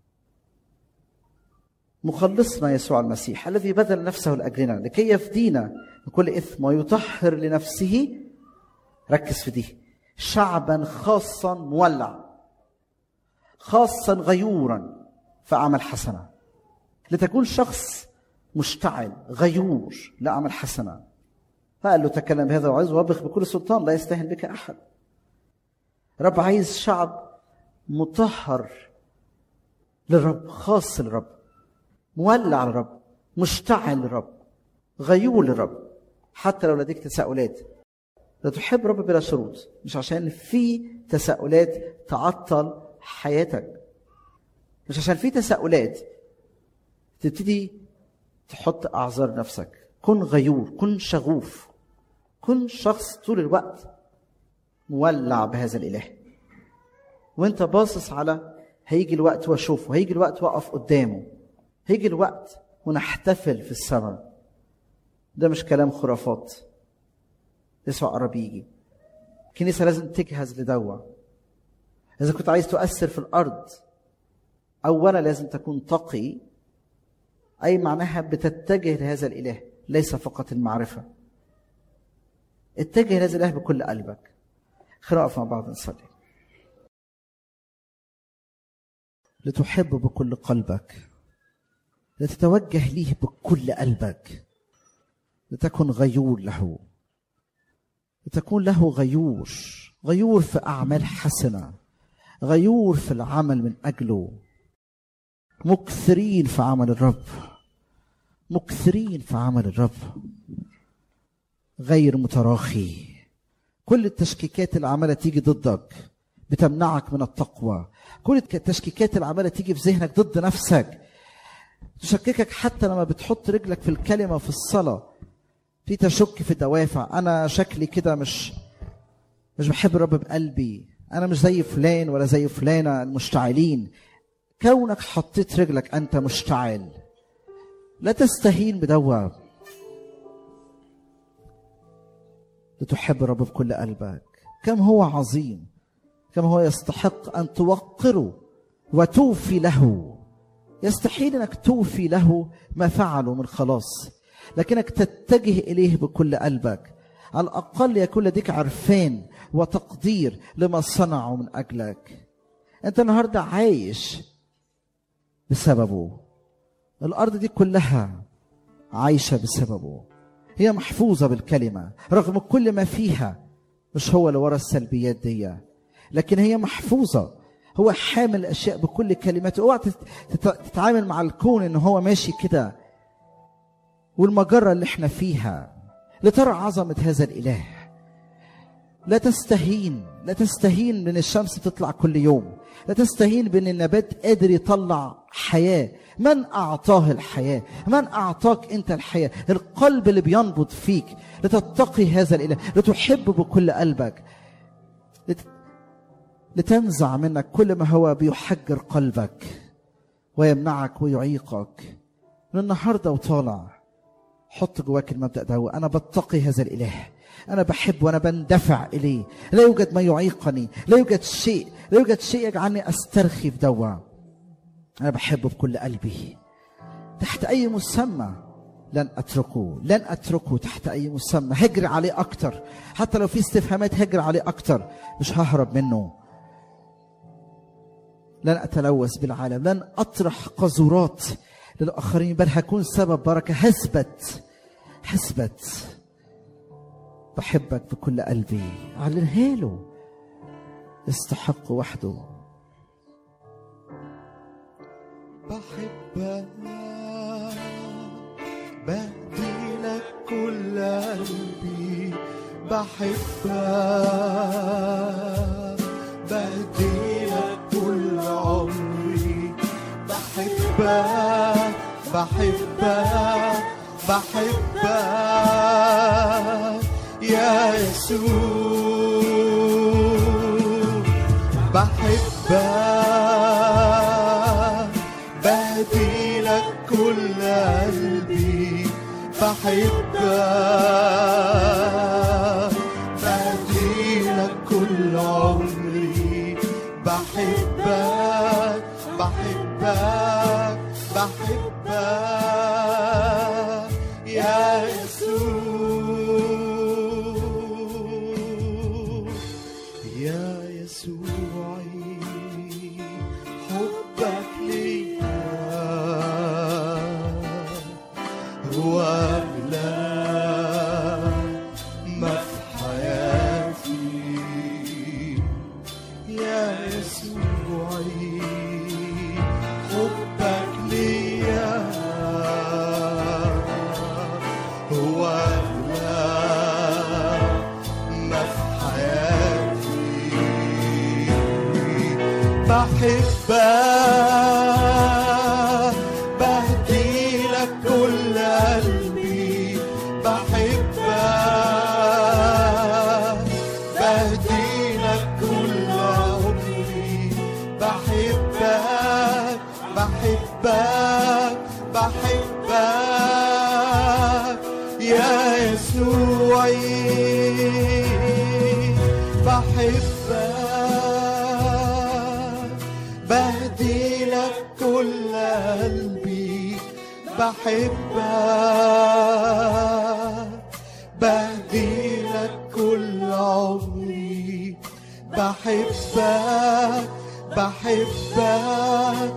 مخلصنا يسوع المسيح الذي بذل نفسه لاجلنا لكي يفدينا من كل اثم ويطهر لنفسه ركز في دي شعبا خاصا مولع خاصا غيورا فاعمل حسنه لتكون شخص مشتعل غيور لاعمل حسنه فقال له تكلم بهذا وعظ وابخ بكل سلطان لا يستهن بك احد رب عايز شعب مطهر للرب خاص للرب مولع للرب مشتعل للرب غيور للرب حتى لو لديك تساؤلات لا تحب رب بلا شروط مش عشان في تساؤلات تعطل حياتك مش عشان في تساؤلات تبتدي تحط اعذار نفسك كن غيور كن شغوف كن شخص طول الوقت مولع بهذا الاله وانت باصص على هيجي الوقت واشوفه هيجي الوقت واقف قدامه هيجي الوقت ونحتفل في السماء ده مش كلام خرافات يسوع قرب يجي الكنيسة لازم تجهز لدوا إذا كنت عايز تؤثر في الأرض أولا لازم تكون تقي أي معناها بتتجه لهذا الإله ليس فقط المعرفة اتجه لهذا الإله بكل قلبك خلينا نقف مع بعض نصلي لتحب بكل قلبك لتتوجه ليه بكل قلبك لتكن غيور له لتكون له غيور غيور في أعمال حسنة غيور في العمل من أجله مكثرين في عمل الرب مكثرين في عمل الرب غير متراخي كل التشكيكات اللي عماله تيجي ضدك بتمنعك من التقوى كل التشكيكات اللي عماله تيجي في ذهنك ضد نفسك تشككك حتى لما بتحط رجلك في الكلمه في الصلاه في تشك في دوافع انا شكلي كده مش مش بحب الرب بقلبي انا مش زي فلان ولا زي فلانه المشتعلين كونك حطيت رجلك انت مشتعل لا تستهين بدوا لتحب الرب بكل قلبك كم هو عظيم كم هو يستحق ان توقره وتوفي له يستحيل انك توفي له ما فعله من خلاص لكنك تتجه اليه بكل قلبك على الاقل يكون لديك عرفان وتقدير لما صنعه من اجلك انت النهارده عايش بسببه الارض دي كلها عايشه بسببه هي محفوظه بالكلمه رغم كل ما فيها مش هو اللي ورا السلبيات دي لكن هي محفوظه هو حامل الاشياء بكل كلماته اوعى تتعامل مع الكون ان هو ماشي كده والمجره اللي احنا فيها لترى عظمه هذا الاله لا تستهين لا تستهين من الشمس تطلع كل يوم لا تستهين بان النبات قادر يطلع حياه من اعطاه الحياه من اعطاك انت الحياه القلب اللي بينبض فيك لتتقي هذا الاله لتحب بكل قلبك لت... لتنزع منك كل ما هو بيحجر قلبك ويمنعك ويعيقك من النهارده وطالع حط جواك المبدا ده انا بتقي هذا الاله انا بحب وانا بندفع اليه لا يوجد ما يعيقني لا يوجد شيء لا يوجد شيء يجعلني استرخي في دوا انا بحبه بكل قلبي تحت اي مسمى لن اتركه لن اتركه تحت اي مسمى هجري عليه اكتر حتى لو في استفهامات هجري عليه اكتر مش ههرب منه لن اتلوث بالعالم لن اطرح قذورات للاخرين بل هكون سبب بركه هثبت هثبت بحبك بكل قلبي اعلنها له يستحق وحده بحبك بهدي لك كل قلبي بحبك بهدي لك كل عمري بحبك بحبك بحبك يا يسوع بحبك بهدي لك كل قلبي بحبك بهدي لك كل عمري بحبك بحبك بحبك يا يسوع يا يسوعي حبك ليا هو أغلى ما في حياتي يا يسوعي حبك ليا هو أغلى ما في حياتي بحبك بهدي لك كل قلبي بحبك بهدي لك كل عمري بحبك بحبك بحبك يا يسوعي بحبك بهدي لك كل قلبي بحبك بهدي لك كل عمري بحبك بحبك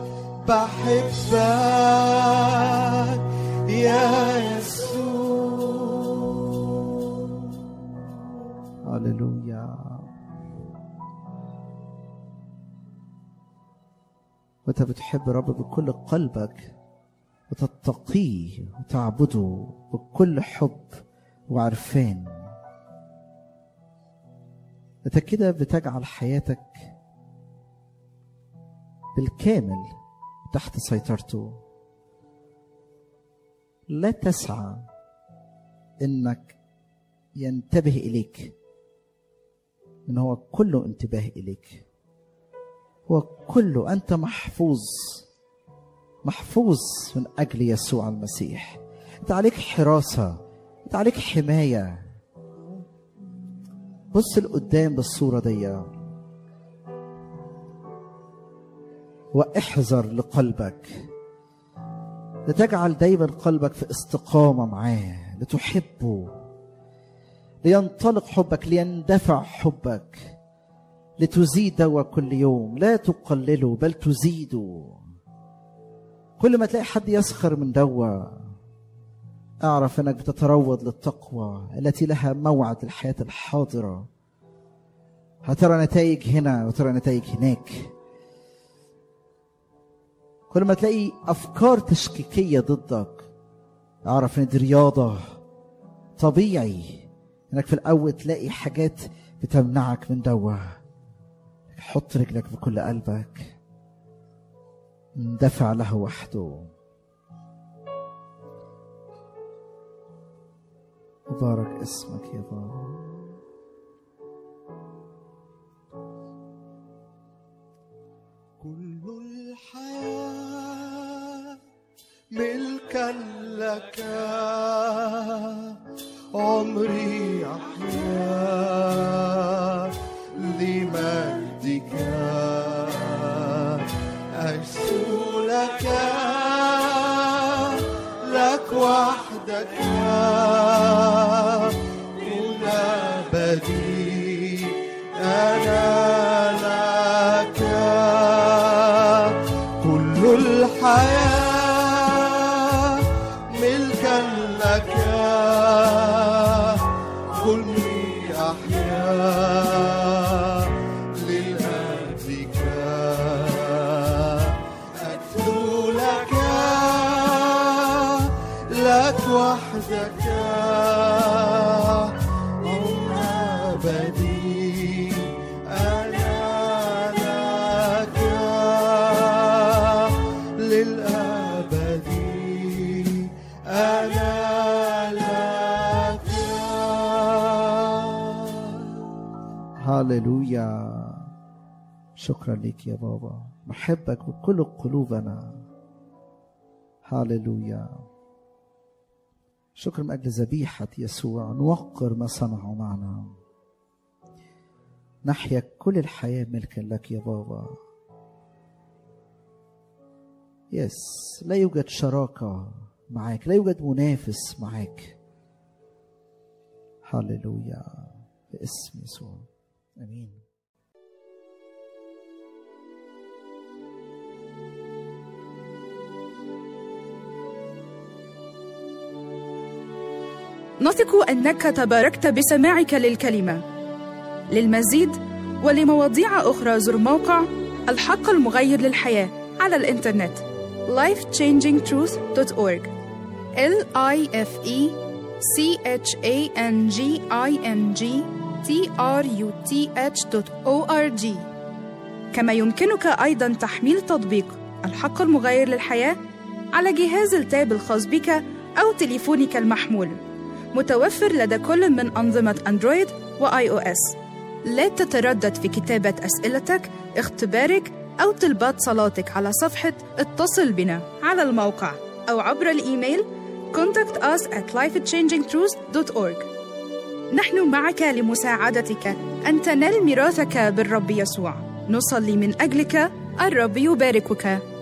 بحبك يا يسوع هللويا وانت بتحب الرب بكل قلبك وتتقيه وتعبده بكل حب وعرفان انت كده بتجعل حياتك بالكامل تحت سيطرته لا تسعى انك ينتبه اليك ان هو كله انتباه اليك هو كله انت محفوظ محفوظ من اجل يسوع المسيح انت عليك حراسه انت عليك حمايه بص لقدام بالصوره دي واحذر لقلبك لتجعل دايما قلبك في استقامه معاه لتحبه لينطلق حبك ليندفع حبك لتزيد دوا كل يوم لا تقلله بل تزيده كل ما تلاقي حد يسخر من دوا اعرف انك بتتروض للتقوى التي لها موعد الحياه الحاضره هترى نتائج هنا وترى نتائج هناك كل ما تلاقي افكار تشكيكيه ضدك اعرف ان دي رياضه طبيعي انك في الاول تلاقي حاجات بتمنعك من دوا حط رجلك بكل قلبك اندفع له وحده مبارك اسمك يا بابا كل الحياة ملكا لك عمري أحيا لمجدك أشكو لك لك وحدك كل أبدي أنا لك كل الحياة ملكا لك كلي أحيا لأجلك أتلو لك لك وحدك عمر أبدي أنا لك للأبد أنا لك هاليلويا شكرا لك يا بابا نحبك بكل قلوبنا هاليلويا شكرا من أجل ذبيحة يسوع نوقر ما صنعه معنا نحيا كل الحياة ملكا لك يا بابا يس لا يوجد شراكة معاك لا يوجد منافس معاك هاليلويا باسم يسوع امين نثق انك تباركت بسماعك للكلمه للمزيد ولمواضيع اخرى زر موقع الحق المغير للحياه على الانترنت lifechangingtruth.org l i f e c h a n g i n g t r u t h.org كما يمكنك ايضا تحميل تطبيق الحق المغير للحياه على جهاز التاب الخاص بك او تليفونك المحمول متوفر لدى كل من أنظمة أندرويد وآي أو إس. لا تتردد في كتابة أسئلتك، اختبارك أو طلبات صلاتك على صفحة اتصل بنا على الموقع أو عبر الإيميل contact us at lifechangingtruth.org نحن معك لمساعدتك أن تنال ميراثك بالرب يسوع نصلي من أجلك الرب يباركك